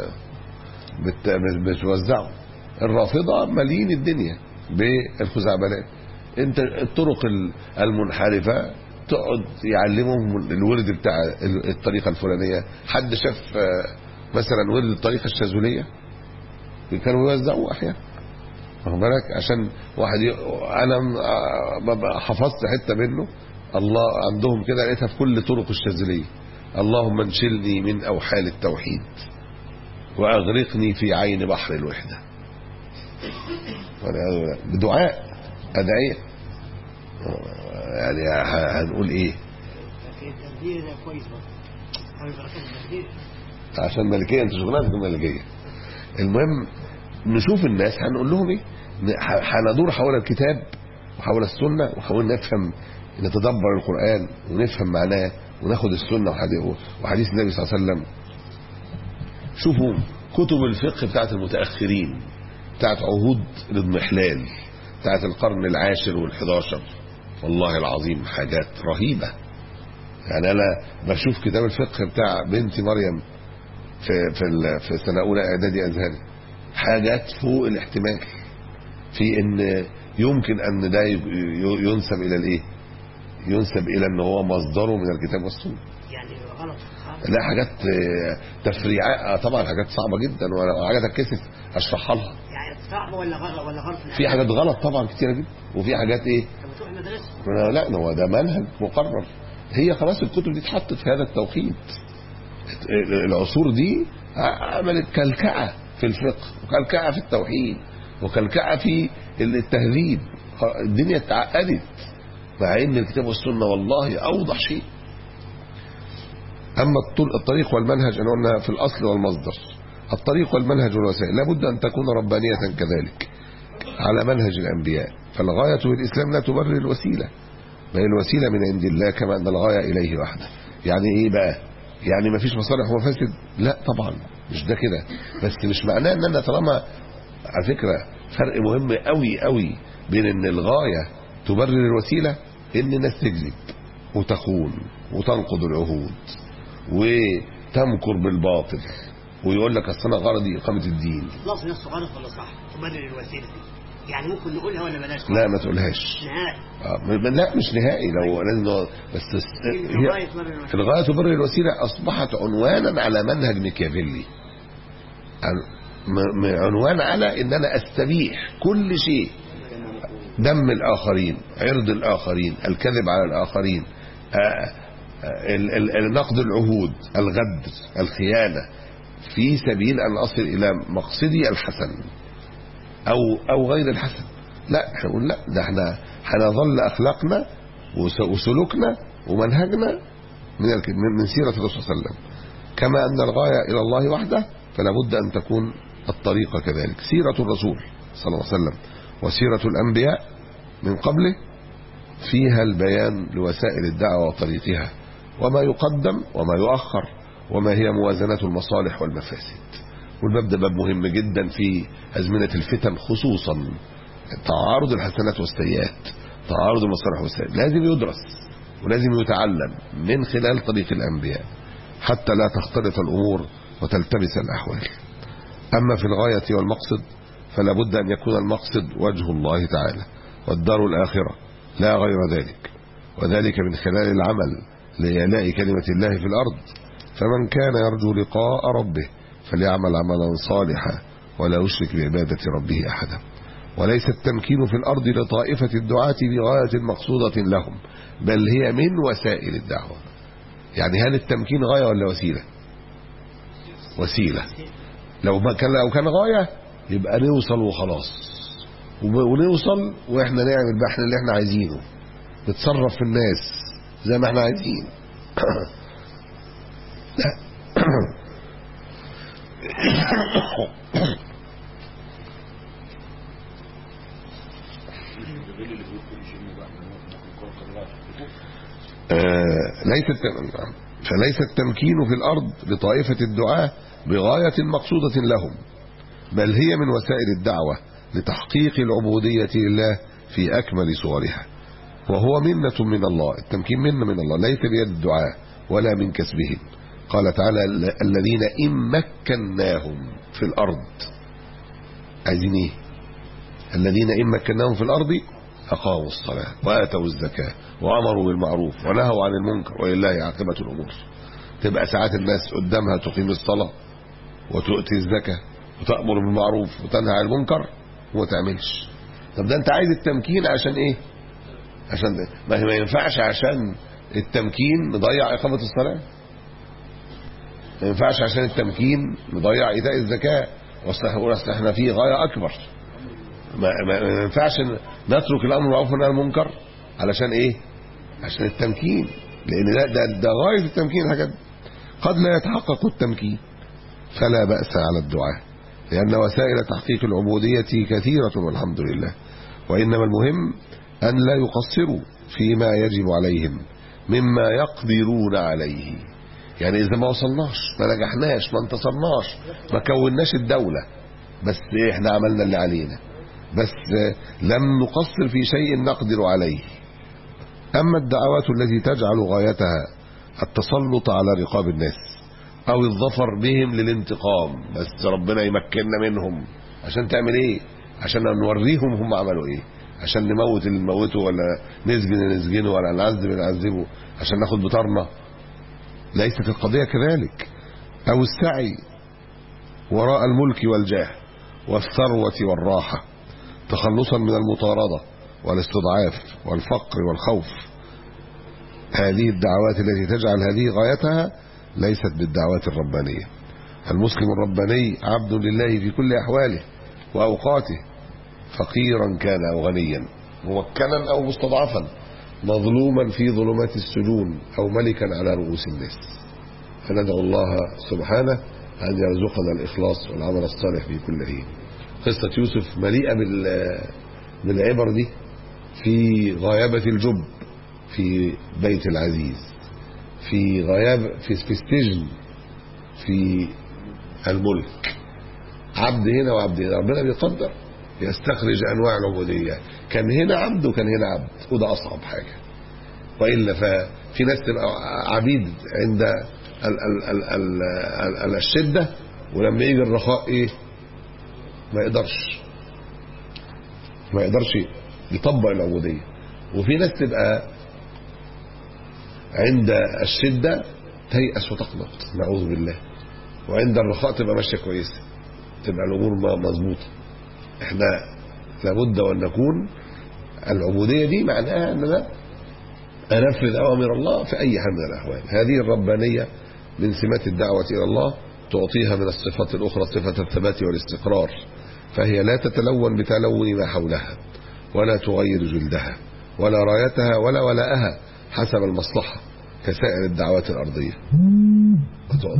بت بتوزعه الرافضه مالين الدنيا بالخزعبلات انت الطرق ال- المنحرفه تقعد يعلمهم الورد بتاع ال- الطريقه الفلانيه حد شاف آه، مثلا ورد الطريقه الشاذليه كانوا يوزعوه احيانا واخد بالك عشان واحد ي... انا م- آه، ببقى حفظت حته منه الله عندهم كده لقيتها في كل طرق الشاذليه اللهم انشلني من اوحال التوحيد واغرقني في عين بحر الوحده والعياذ بالله. بدعاء ادعيه آه، يعني ه- هنقول ايه لكن التبديل ده كويس برضه أنا بركات التبديل عشان ملكيه انت شغلانتك الملكيه المهم نشوف الناس هنقول لهم ايه ن- ح- هندور حول الكتاب وحول السنه وحاول نفهم نتدبر القران ونفهم معناه وناخد السنه وحديث, وحديث النبي صلى الله عليه وسلم شوفوا كتب الفقه بتاعت المتاخرين بتاعت عهود الاضمحلال بتاعت القرن العاشر والحداشر والله العظيم حاجات رهيبه يعني انا بشوف كتاب الفقه بتاع بنتي مريم في في ال- في سنه اولى اعدادي ازهري حاجات فوق الاحتمال في ان يمكن ان ده ي- ي- ينسب الى الايه ينسب الى ان هو مصدره من الكتاب والسنه يعني غلط خالص. لا حاجات آه، تفريعات آه، طبعا حاجات صعبه جدا ولا حاجات اتكسف اشرحها لها يعني صعب ولا غلط ولا غلط في حاجات غلط طبعا كتيره جدا وفي حاجات ايه انت بتروح المدرسه لا لا هو ده منهج مقرر هي خلاص الكتب دي اتحطت في هذا التوقيت العصور دي عملت كلكعه في الفقه وكلكعه في التوحيد وكلكعه في التهذيب الدنيا اتعقدت مع ان الكتاب والسنه والله اوضح شيء اما الطل- الطريق والمنهج انا قلنا في الاصل والمصدر الطريق والمنهج والوسائل لابد ان تكون ربانيه كذلك على منهج الانبياء فالغايه في الاسلام لا تبرر الوسيله بل الوسيله من عند الله كما ان الغايه اليه وحده يعني ايه بقى يعني ما فيش مصالح ومفاسد لا طبعا مش ده كده بس مش معناه ان انا طالما على فكره فرق مهم قوي قوي بين ان الغايه تبرر الوسيله ان الناس تكذب وتخون وتنقض العهود وتمكر بالباطل ويقول لك اصل انا غرضي اقامه الدين لفظ نفسه غلط ولا صح تبرر الوسيله دي يعني ممكن نقولها ولا بلاش لا ما تقولهاش نهائي آه، م- لا مش نهائي لو لازم بس الغاية هي تبرر الوسيله الغاية تبرر الوسيلة أصبحت عنوانا على منهج ميكافيلي عن- م- م- عنوان على إن أنا أستبيح كل شيء دم الآخرين عرض الآخرين الكذب على الآخرين آه، آه، ال- ال- ال- نقض العهود الغدر الخيانة في سبيل أن أصل إلى مقصدي الحسن أو أو غير الحسن لا احنا نقول لا ده احنا هنظل أخلاقنا وس- وسلوكنا ومنهجنا من الك- من من سيرة الرسول صلى الله عليه وسلم كما أن الغاية إلى الله وحده فلا بد أن تكون الطريقة كذلك سيرة الرسول صلى الله عليه وسلم وسيرة الأنبياء من قبله فيها البيان لوسائل الدعوة وطريقها وما يقدم وما يؤخر وما هي موازنة المصالح والمفاسد والباب ده باب مهم جدا في أزمنة الفتن خصوصا تعارض الحسنات والسيئات تعارض المصالح والسيئات لازم يدرس ولازم يتعلم من خلال طريق الأنبياء حتى لا تختلط الأمور وتلتبس الأحوال أما في الغاية والمقصد فلا بد أن يكون المقصد وجه الله تعالى والدار الآخرة لا غير ذلك وذلك من خلال العمل لإعلاء كلمة الله في الأرض فمن كان يرجو لقاء ربه فليعمل عملا صالحا ولا يشرك بعبادة ربه أحدا وليس التمكين في الأرض لطائفة الدعاة بغاية مقصودة لهم بل هي من وسائل الدعوة يعني هل التمكين غاية ولا وسيلة وسيلة لو ما كان لو كان غاية يبقى نوصل وخلاص وب- ونوصل واحنا نعمل بقى احنا اللي احنا عايزينه نتصرف في الناس زي ما احنا عايزين لا آه، ليس التم... فليس التمكين في الأرض لطائفة الدعاة بغاية مقصودة لهم بل هي من وسائل الدعوة لتحقيق العبودية لله في أكمل صورها وهو منة من الله التمكين منة من الله ليس بيد الدعاء ولا من كسبهم قال تعالى الذين إن مكناهم في الأرض عايزين إيه الذين إن مكناهم في الأرض أقاموا الصلاة وآتوا الزكاة وأمروا بالمعروف ونهوا عن المنكر ولله عاقبة الأمور تبقى ساعات الناس قدامها تقيم الصلاة وتؤتي الزكاة وتأمر بالمعروف وتنهى عن المنكر وما تعملش طب ده انت عايز التمكين عشان ايه عشان ده. ما هي ما ينفعش عشان التمكين نضيع إقامة الصلاة ما ينفعش عشان التمكين نضيع إيتاء الزكاة واصل احنا اصل احنا في غاية أكبر ما, ما ما ينفعش نترك الأمر بالمعروف والنهي عن المنكر علشان إيه عشان التمكين لأن ده ده, ده غاية التمكين الحاجات دي. قد لا يتحقق التمكين فلا بأس على الدعاء لأن وسائل تحقيق العبودية كثيرة والحمد لله وإنما المهم أن لا يقصروا فيما يجب عليهم مما يقدرون عليه يعني إذا ما وصلناش ما نجحناش ما انتصرناش ما كوناش الدولة بس إحنا عملنا اللي علينا بس لم نقصر في شيء نقدر عليه أما الدعوات التي تجعل غايتها التسلط على رقاب الناس أو الظفر بهم للانتقام بس ربنا يمكننا منهم عشان تعمل إيه عشان نوريهم هم عملوا إيه عشان نموت اللي نموته ولا نسجن اللي نسجنه ولا نعذب اللي نعذبه عشان ناخد بطارنا ليست القضية كذلك أو السعي وراء الملك والجاه والثروة والراحة تخلصا من المطاردة والاستضعاف والفقر والخوف هذه الدعوات التي تجعل هذه غايتها ليست بالدعوات الربانية المسلم الرباني عبد لله في كل أحواله وأوقاته فقيرا كان أو غنيا موكلا أو مستضعفا مظلوما في ظلمات السجون أو ملكا على رؤوس الناس فندعو الله سبحانه أن يرزقنا الإخلاص والعمل الصالح في كل حين قصة يوسف مليئة بالعبر دي في غيابة الجب في بيت العزيز في غياب في, في السجن في الملك عبد هنا وعبد هنا ربنا بيقدر يستخرج انواع العبوديه كان هنا عبد وكان هنا عبد وده اصعب حاجه والا ففي ناس تبقى عبيد عند ال ال ال ال ال ال الشده ولما يجي الرخاء ايه ما يقدرش ما يقدرش يطبق العبوديه وفي ناس تبقى عند الشده تيأس وتقنط نعوذ بالله وعند الرخاء تبقى ماشيه كويسه تبقى الامور مظبوطه احنا لابد وان نكون العبوديه دي معناها ان انا انفذ اوامر الله في اي حال من الاحوال هذه الربانيه من سمات الدعوه الى الله تعطيها من الصفات الاخرى صفه الثبات والاستقرار فهي لا تتلون بتلون ما حولها ولا تغير جلدها ولا رايتها ولا ولاءها حسب المصلحه كسائر الدعوات الارضيه أتقعد.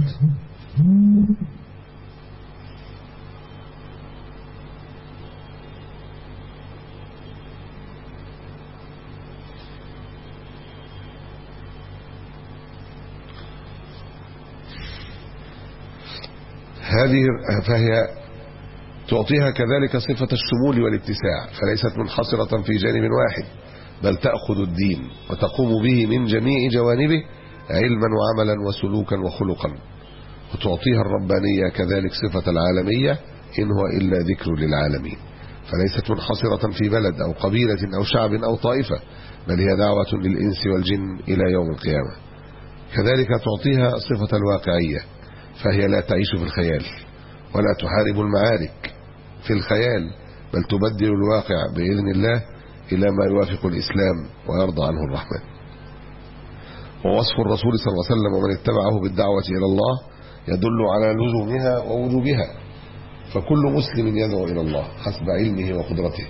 هذه فهي تعطيها كذلك صفة الشمول والاتساع فليست منحصرة في جانب واحد بل تأخذ الدين وتقوم به من جميع جوانبه علما وعملا وسلوكا وخلقا وتعطيها الربانية كذلك صفة العالمية إن هو إلا ذكر للعالمين فليست منحصرة في بلد أو قبيلة أو شعب أو طائفة بل هي دعوة للإنس والجن إلى يوم القيامة كذلك تعطيها صفة الواقعية فهي لا تعيش في الخيال ولا تحارب المعارك في الخيال بل تبدل الواقع بإذن الله إلى ما يوافق الإسلام ويرضى عنه الرحمن ووصف الرسول صلى الله عليه وسلم ومن اتبعه بالدعوة إلى الله يدل على لزومها ووجوبها فكل مسلم يدعو إلى الله حسب علمه وقدرته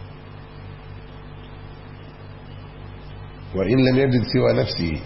وإن لم يجد سوى نفسه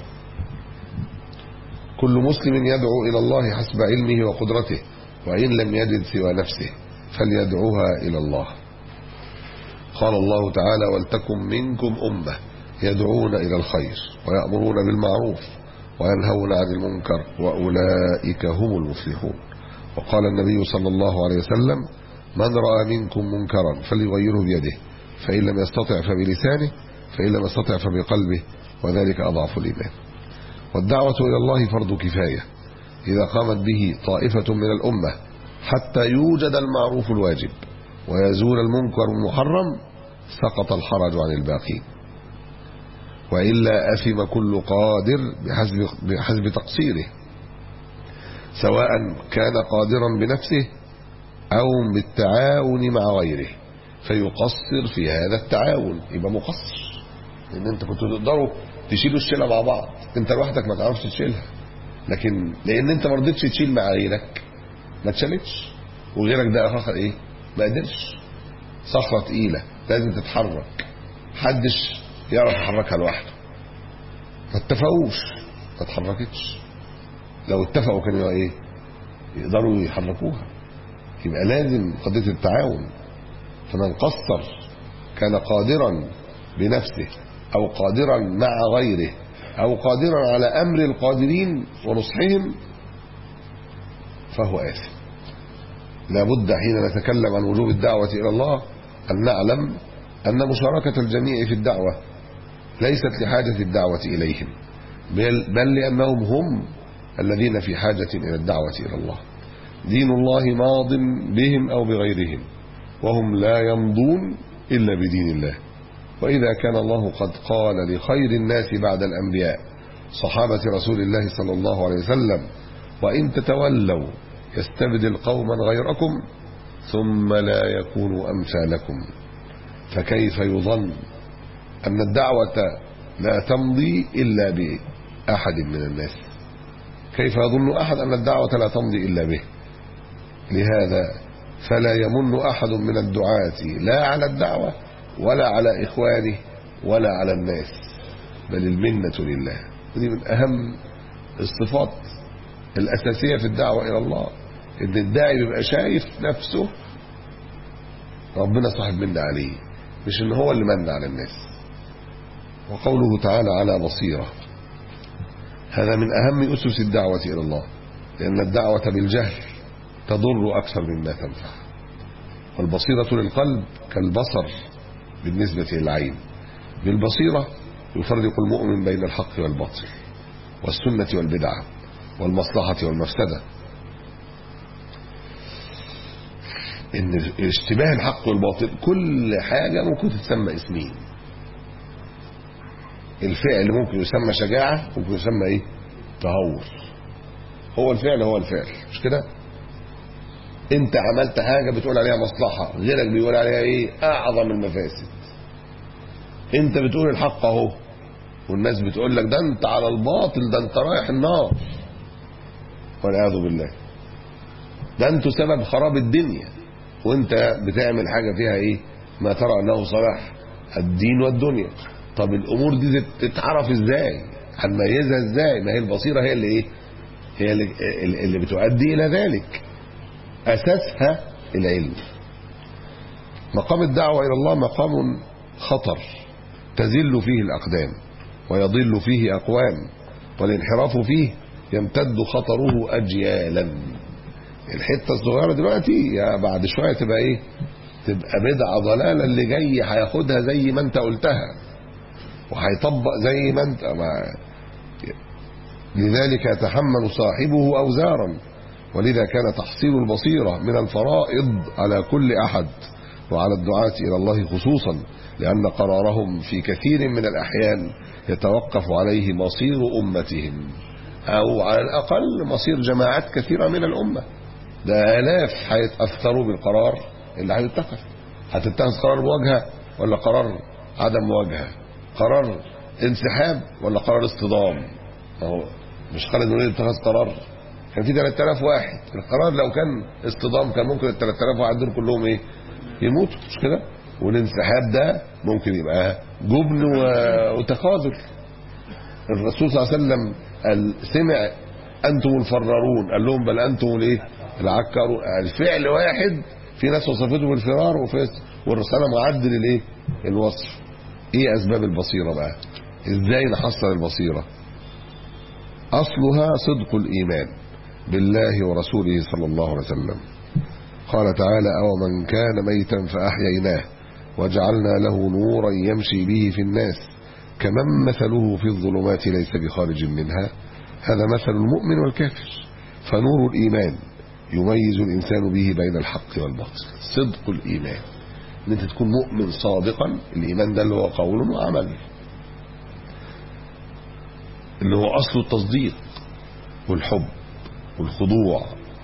كل مسلم يدعو إلى الله حسب علمه وقدرته وإن لم يجد سوى نفسه فليدعوها إلى الله قال الله تعالى ولتكن منكم أمة يدعون إلى الخير ويأمرون بالمعروف وينهون عن المنكر وأولئك هم المفلحون وقال النبي صلى الله عليه وسلم من رأى منكم منكرا فليغيره بيده فإن لم يستطع فبلسانه فإن لم يستطع فبقلبه وذلك أضعف الإيمان والدعوة إلى الله فرض كفاية إذا قامت به طائفة من الأمة حتى يوجد المعروف الواجب ويزول المنكر المحرم سقط الحرج عن الباقين وإلا أثم كل قادر بحسب, بحسب تقصيره سواء كان قادرا بنفسه أو بالتعاون مع غيره فيقصر في هذا التعاون يبقى مقصر لأن أنت كنتوا تقدروا تشيلوا الشيلة مع بعض أنت لوحدك ما تعرفش تشيلها لكن لأن أنت ما رضيتش تشيل مع غيرك ما تشالتش وغيرك ده آخر إيه ما قدرش صخرة تقيلة لازم تتحرك محدش يعرف يحركها لوحده ما اتفقوش ما اتحركتش لو اتفقوا كانوا ايه يقدروا يحركوها يبقى لازم قضيه التعاون فمن قصر كان قادرا بنفسه او قادرا مع غيره او قادرا على امر القادرين ونصحهم فهو آثم لابد حين نتكلم عن وجوب الدعوة إلى الله أن نعلم أن مشاركة الجميع في الدعوة ليست لحاجة الدعوة إليهم بل, بل لأنهم هم الذين في حاجة إلى الدعوة إلى الله دين الله ماض بهم أو بغيرهم وهم لا يمضون إلا بدين الله وإذا كان الله قد قال لخير الناس بعد الأنبياء صحابة رسول الله صلى الله عليه وسلم وإن تتولوا يستبدل قوما غيركم ثم لا يكونوا أمثالكم فكيف يظن أن الدعوة لا تمضي إلا بأحد من الناس كيف يظن أحد أن الدعوة لا تمضي إلا به لهذا فلا يمن أحد من الدعاة لا على الدعوة ولا على إخوانه ولا على الناس بل المنة لله ودي من أهم الصفات الأساسية في الدعوة إلى الله إن الداعي بيبقى شايف نفسه ربنا صاحب منة عليه مش إن هو اللي من على الناس وقوله تعالى على بصيرة هذا من أهم أسس الدعوة إلى الله لأن الدعوة بالجهل تضر أكثر مما تنفع والبصيرة للقلب كالبصر بالنسبة للعين بالبصيرة يفرق المؤمن بين الحق والباطل والسنة والبدعة والمصلحة والمفسدة ان اشتباه الحق والباطل كل حاجة ممكن تتسمى اسمين الفعل ممكن يسمى شجاعة ممكن يسمى ايه تهور هو الفعل هو الفعل مش كده انت عملت حاجة بتقول عليها مصلحة غيرك بيقول عليها ايه اعظم المفاسد انت بتقول الحق اهو والناس بتقول لك ده انت على الباطل ده انت رايح النار والعياذ بالله ده انتوا سبب خراب الدنيا وانت بتعمل حاجة فيها ايه ما ترى انه صلاح الدين والدنيا طب الامور دي تتعرف ازاي هنميزها ازاي ما هي البصيرة هي اللي ايه هي اللي, اللي بتؤدي الى ذلك اساسها العلم مقام الدعوة الى الله مقام خطر تزل فيه الاقدام ويضل فيه اقوام والانحراف فيه يمتد خطره اجيالا الحته الصغيره دلوقتي يا بعد شويه تبقى ايه تبقى بدعه ضلاله اللي جاي هياخدها زي ما انت قلتها وهيطبق زي ما انت ما لذلك يتحمل صاحبه أوزارا ولذا كان تحصيل البصيرة من الفرائض على كل أحد وعلى الدعاة إلى الله خصوصا لأن قرارهم في كثير من الأحيان يتوقف عليه مصير أمتهم أو على الأقل مصير جماعات كثيرة من الأمة ده آلاف هيتأثروا بالقرار اللي هيتخذ هتتخذ قرار مواجهة ولا قرار عدم مواجهة قرار انسحاب ولا قرار اصطدام اهو مش خالد بن الوليد اتخذ قرار كان في 3000 واحد القرار لو كان اصطدام كان ممكن ال 3000 واحد دول كلهم ايه يموتوا مش كده والانسحاب ده ممكن يبقى جبن و- وتخاذل الرسول صلى الله عليه وسلم قال سمع انتم الفرارون قال لهم بل انتم الايه العكرون الفعل واحد في ناس وصفته بالفرار وفي والرسالة معدل الايه الوصف ايه اسباب البصيرة بقى ازاي نحصل البصيرة اصلها صدق الايمان بالله ورسوله صلى الله عليه وسلم قال تعالى أو من كان ميتا فأحييناه وجعلنا له نورا يمشي به في الناس كمن مثله في الظلمات ليس بخارج منها هذا مثل المؤمن والكافر فنور الإيمان يميز الإنسان به بين الحق والباطل صدق الإيمان ان انت تكون مؤمن صادقا الإيمان ده اللي هو قول وعمل اللي هو أصل التصديق والحب والخضوع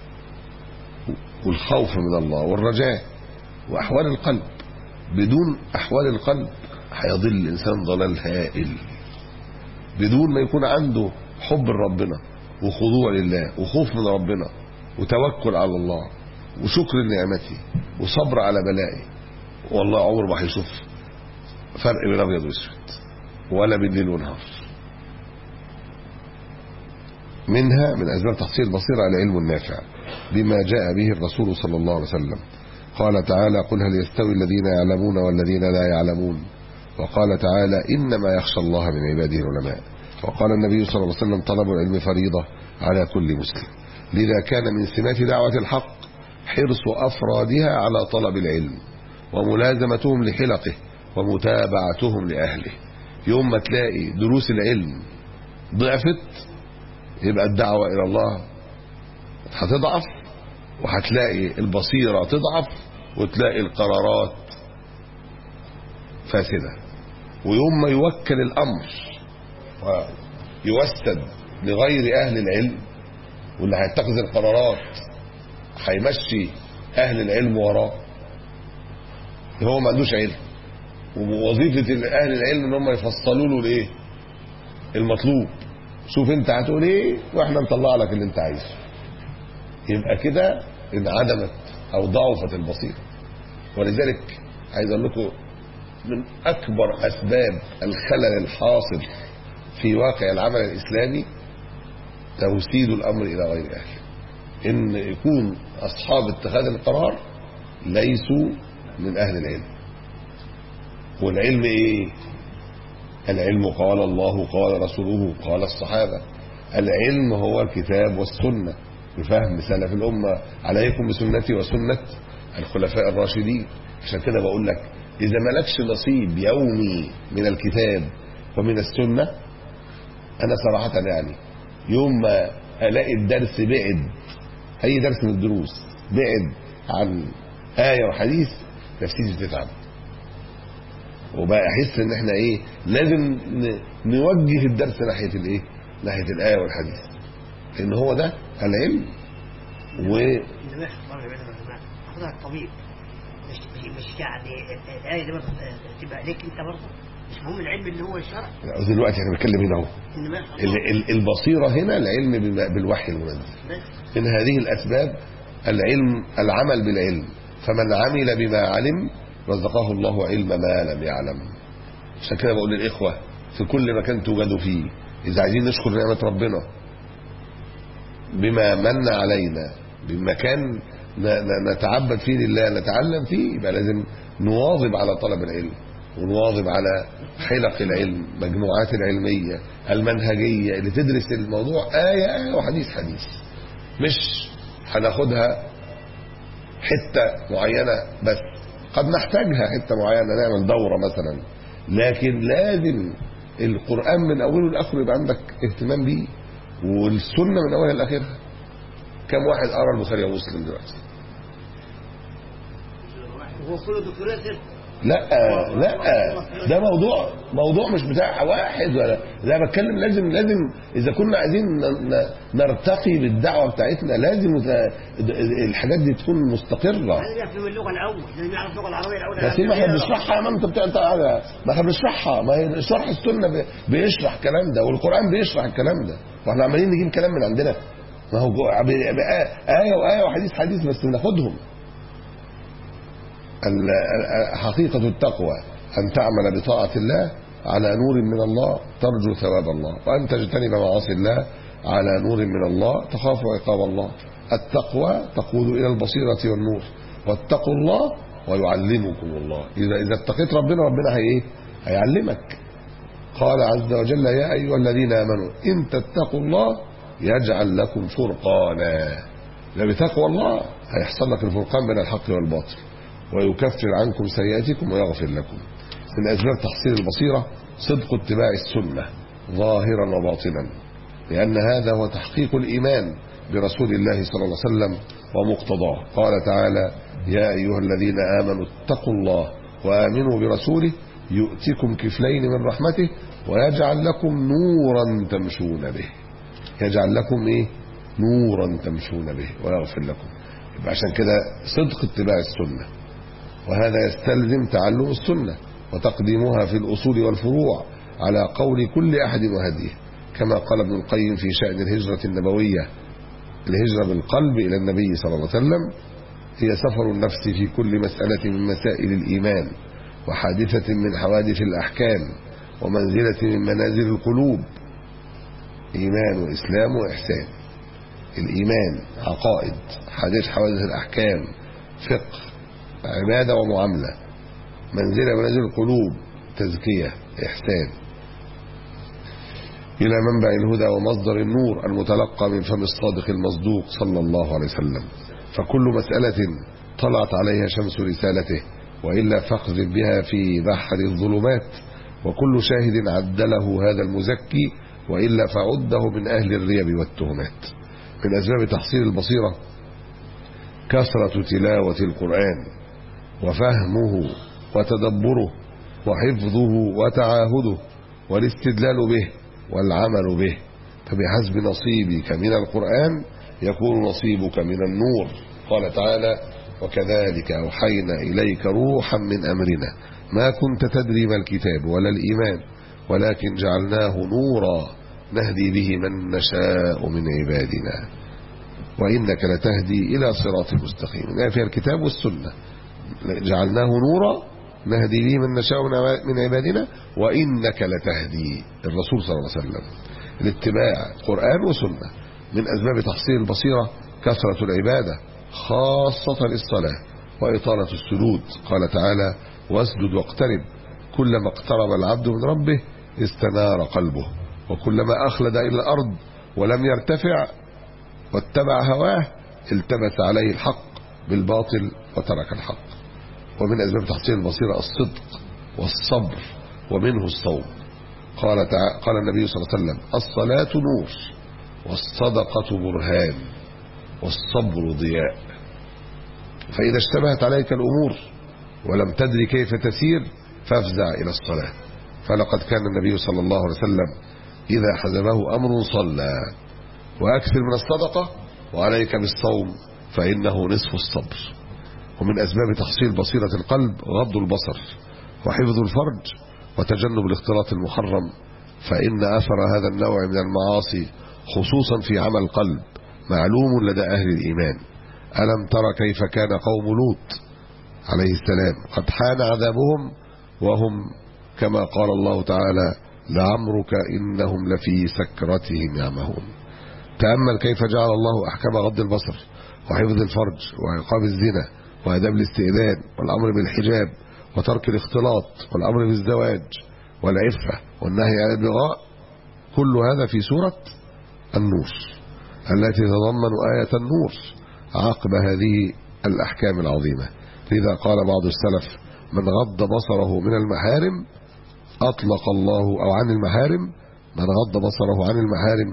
والخوف من الله والرجاء وأحوال القلب بدون أحوال القلب هيضل الإنسان ضلال هائل بدون ما يكون عنده حب لربنا وخضوع لله وخوف من ربنا وتوكل على الله وشكر لنعمته وصبر على بلائه والله عمره ما هيشوف فرق بين ابيض واسود ولا بين ليل ونهار منها من اسباب تحصيل البصيره العلم النافع بما جاء به الرسول صلى الله عليه وسلم قال تعالى قل هل يستوي الذين يعلمون والذين لا يعلمون وقال تعالى انما يخشى الله من عباده العلماء وقال النبي صلى الله عليه وسلم طلب العلم فريضه على كل مسلم لذا كان من سمات دعوه الحق حرص افرادها على طلب العلم وملازمتهم لحلقه ومتابعتهم لاهله يوم ما تلاقي دروس العلم ضعفت يبقى الدعوه الى الله هتضعف وهتلاقي البصيرة تضعف وتلاقي القرارات فاسدة ويوم ما يوكل الأمر ويوسد لغير أهل العلم واللي هيتخذ القرارات هيمشي أهل العلم وراه هو ما عندوش علم ووظيفة أهل العلم إن هم يفصلوا له الإيه؟ المطلوب شوف أنت هتقول إيه وإحنا نطلع لك اللي أنت عايزه يبقى كده انعدمت او ضعفت البصيره ولذلك عايز اقول لكم من اكبر اسباب الخلل الحاصل في واقع العمل الاسلامي توسيد الامر الى غير اهله ان يكون اصحاب اتخاذ القرار ليسوا من اهل العلم والعلم ايه العلم قال الله قال رسوله قال الصحابه العلم هو الكتاب والسنه بفهم سلف الأمة عليكم بسنتي وسنة الخلفاء الراشدين عشان كده بقول لك إذا مالكش نصيب يومي من الكتاب ومن السنة أنا صراحة يعني يوم ما ألاقي الدرس بعد أي درس من الدروس بعد عن آية وحديث نفسيتي تتعب وبقى أحس إن إحنا إيه لازم نوجه الدرس ناحية الإيه ناحية الآية والحديث لأن هو ده العلم و انما حضرتك طبيب مش مش يعني الايه دي برضه تبقى عليك انت برضه مش مهم العلم اللي هو الشرع دلوقتي احنا بنتكلم هنا اهو انما ال- ال- البصيره هنا العلم بال- بالوحي المنزل بس من هذه الاسباب العلم العمل بالعلم فمن عمل بما علم رزقه الله علم ما لم يعلم عشان كده بقول للاخوه في كل مكان توجدوا فيه اذا عايزين نشكر نعمه ربنا بما من علينا بمكان ن- ن- نتعبد فيه لله نتعلم فيه يبقى لازم نواظب على طلب العلم ونواظب على حلق العلم مجموعات العلمية المنهجية اللي تدرس الموضوع آية آية وحديث حديث مش هناخدها حتة معينة بس قد نحتاجها حتة معينة نعمل دورة مثلا لكن لازم القرآن من أوله لآخره يبقى عندك اهتمام بيه والسنة من أولها لآخرها كم واحد قرأ البخاري ومسلم دلوقتي وهو كله دكتوراه سر لا لا ده موضوع موضوع مش بتاع واحد ولا لا بتكلم لازم لازم اذا كنا عايزين ن- ن- نرتقي بالدعوه بتاعتنا لازم ت- الحاجات دي تكون مستقره لازم يفهم اللغه الاول لازم يعرف اللغه العربيه الاول بس ما احنا بنشرحها ما انت بتاع انت ما احنا بنشرحها ما هي شرح السنه بي- بيشرح الكلام ده والقران بيشرح الكلام ده واحنا عمالين نجيب كلام من عندنا ما هو جو- ب- ب- ايه وايه وحديث حديث بس بناخدهم ال- ال- حقيقة التقوى أن تعمل بطاعة الله على نور من الله ترجو ثواب الله وأن تجتنب معاصي الله على نور من الله تخاف عقاب الله التقوى تقود إلى البصيرة والنور واتقوا الله ويعلمكم الله إذا إذا اتقيت ربنا ربنا هي إيه؟ هيعلمك قال عز وجل يا أيها الذين آمنوا إن تتقوا الله يجعل لكم فرقانا لا بتقوى الله هيحصل لك الفرقان بين الحق والباطل ويكفر عنكم سيئاتكم ويغفر لكم من أسباب تحصيل البصيرة صدق اتباع السنة ظاهرا وباطنا لأن هذا هو تحقيق الإيمان برسول الله صلى الله عليه وسلم ومقتضاه قال تعالى يا أيها الذين آمنوا اتقوا الله وآمنوا برسوله يؤتكم كفلين من رحمته ويجعل لكم نورا تمشون به يجعل لكم ايه نورا تمشون به ويغفر لكم يبقى عشان كده صدق اتباع السنة وهذا يستلزم تعلم السنة وتقديمها في الأصول والفروع على قول كل أحد وهديه كما قال ابن القيم في شأن الهجرة النبوية الهجرة بالقلب إلى النبي صلى الله عليه وسلم هي سفر النفس في كل مسألة من مسائل الإيمان وحادثة من حوادث الأحكام ومنزلة من منازل القلوب إيمان وإسلام وإحسان الإيمان عقائد حديث حوادث الأحكام فقه عبادة ومعاملة منزلة منازل القلوب تزكية إحسان إلى منبع الهدى ومصدر النور المتلقى من فم الصادق المصدوق صلى الله عليه وسلم فكل مسألة طلعت عليها شمس رسالته وإلا فاقذف بها في بحر الظلمات وكل شاهد عدله هذا المزكي وإلا فعده من أهل الريب والتهمات من أسباب تحصيل البصيرة كثرة تلاوة القرآن وفهمه وتدبره وحفظه وتعاهده والاستدلال به والعمل به فبحسب نصيبك من القرآن يكون نصيبك من النور قال تعالى وكذلك أوحينا إليك روحا من أمرنا ما كنت تدري ما الكتاب ولا الإيمان ولكن جعلناه نورا نهدي به من نشاء من عبادنا وإنك لتهدي إلى صراط مستقيم لا فيها الكتاب والسنة جعلناه نورا نهدي به من نشاء من عبادنا وإنك لتهدي الرسول صلى الله عليه وسلم الاتباع قرآن وسنة من أسباب تحصيل البصيرة كثرة العبادة خاصة الصلاة وإطالة السجود قال تعالى واسجد واقترب كلما اقترب العبد من ربه استنار قلبه وكلما أخلد إلى الأرض ولم يرتفع واتبع هواه التبس عليه الحق بالباطل وترك الحق ومن أسباب تحصيل البصيرة الصدق والصبر ومنه الصوم قال تعالى قال النبي صلى الله عليه وسلم الصلاة نور والصدقة برهان والصبر ضياء فإذا اشتبهت عليك الأمور ولم تدري كيف تسير فافزع إلى الصلاة فلقد كان النبي صلى الله عليه وسلم إذا حزبه أمر صلى وأكثر من الصدقة وعليك بالصوم فإنه نصف الصبر ومن أسباب تحصيل بصيرة القلب غض البصر وحفظ الفرج وتجنب الاختلاط المحرم فإن أثر هذا النوع من المعاصي خصوصا في عمل القلب معلوم لدى أهل الإيمان ألم ترى كيف كان قوم لوط عليه السلام قد حان عذابهم وهم كما قال الله تعالى لعمرك إنهم لفي سكرتهم يعمهون تأمل كيف جعل الله أحكام غض البصر وحفظ الفرج وعقاب الزنا وآداب الاستئذان والأمر بالحجاب وترك الاختلاط والأمر بالزواج والعفة والنهي عن البغاء كل هذا في سورة النور التي تتضمن آية النور عقب هذه الأحكام العظيمة لذا قال بعض السلف من غض بصره من المحارم أطلق الله أو عن المحارم من غض بصره عن المحارم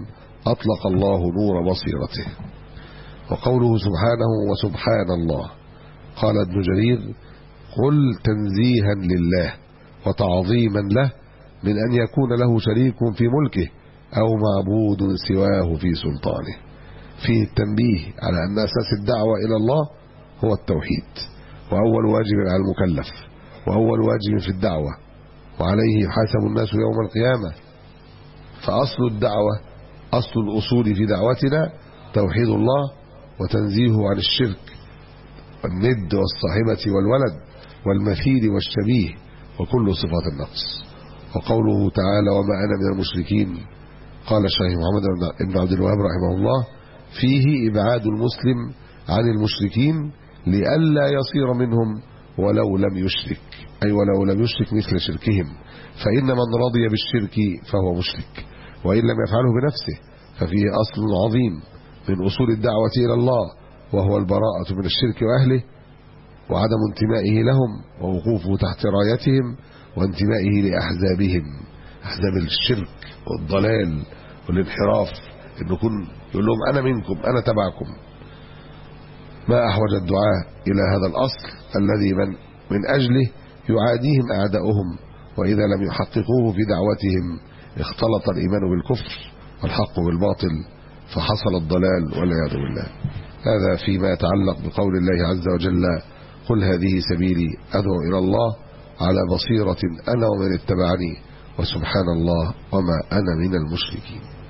أطلق الله نور بصيرته وقوله سبحانه وسبحان الله قال ابن جرير قل تنزيها لله وتعظيما له من أن يكون له شريك في ملكه أو معبود سواه في سلطانه فيه التنبيه على أن أساس الدعوة إلى الله هو التوحيد وأول واجب على المكلف وأول واجب في الدعوة وعليه يحاسب الناس يوم القيامة فأصل الدعوة أصل الأصول في دعوتنا توحيد الله وتنزيهه عن الشرك والند والصاحبة والولد والمثيل والشبيه وكل صفات النقص وقوله تعالى وما أنا من المشركين قال الشيخ محمد بن عبد الوهاب رحمه الله فيه إبعاد المسلم عن المشركين لئلا يصير منهم ولو لم يشرك أي ولو لم يشرك مثل شركهم فإن من رضي بالشرك فهو مشرك وإن لم يفعله بنفسه ففيه أصل عظيم من أصول الدعوة إلى الله وهو البراءة من الشرك وأهله وعدم انتمائه لهم ووقوفه تحت رايتهم وانتمائه لأحزابهم أحزاب الشرك والضلال والانحراف إنه يكون يقول لهم أنا منكم أنا تبعكم ما أحوج الدعاء إلى هذا الأصل الذي من, من أجله يعاديهم أعداؤهم وإذا لم يحققوه في دعوتهم اختلط الإيمان بالكفر والحق بالباطل فحصل الضلال والعياذ بالله هذا فيما يتعلق بقول الله عز وجل قل هذه سبيلي أدعو إلى الله على بصيرة أنا ومن اتبعني وسبحان الله وما أنا من المشركين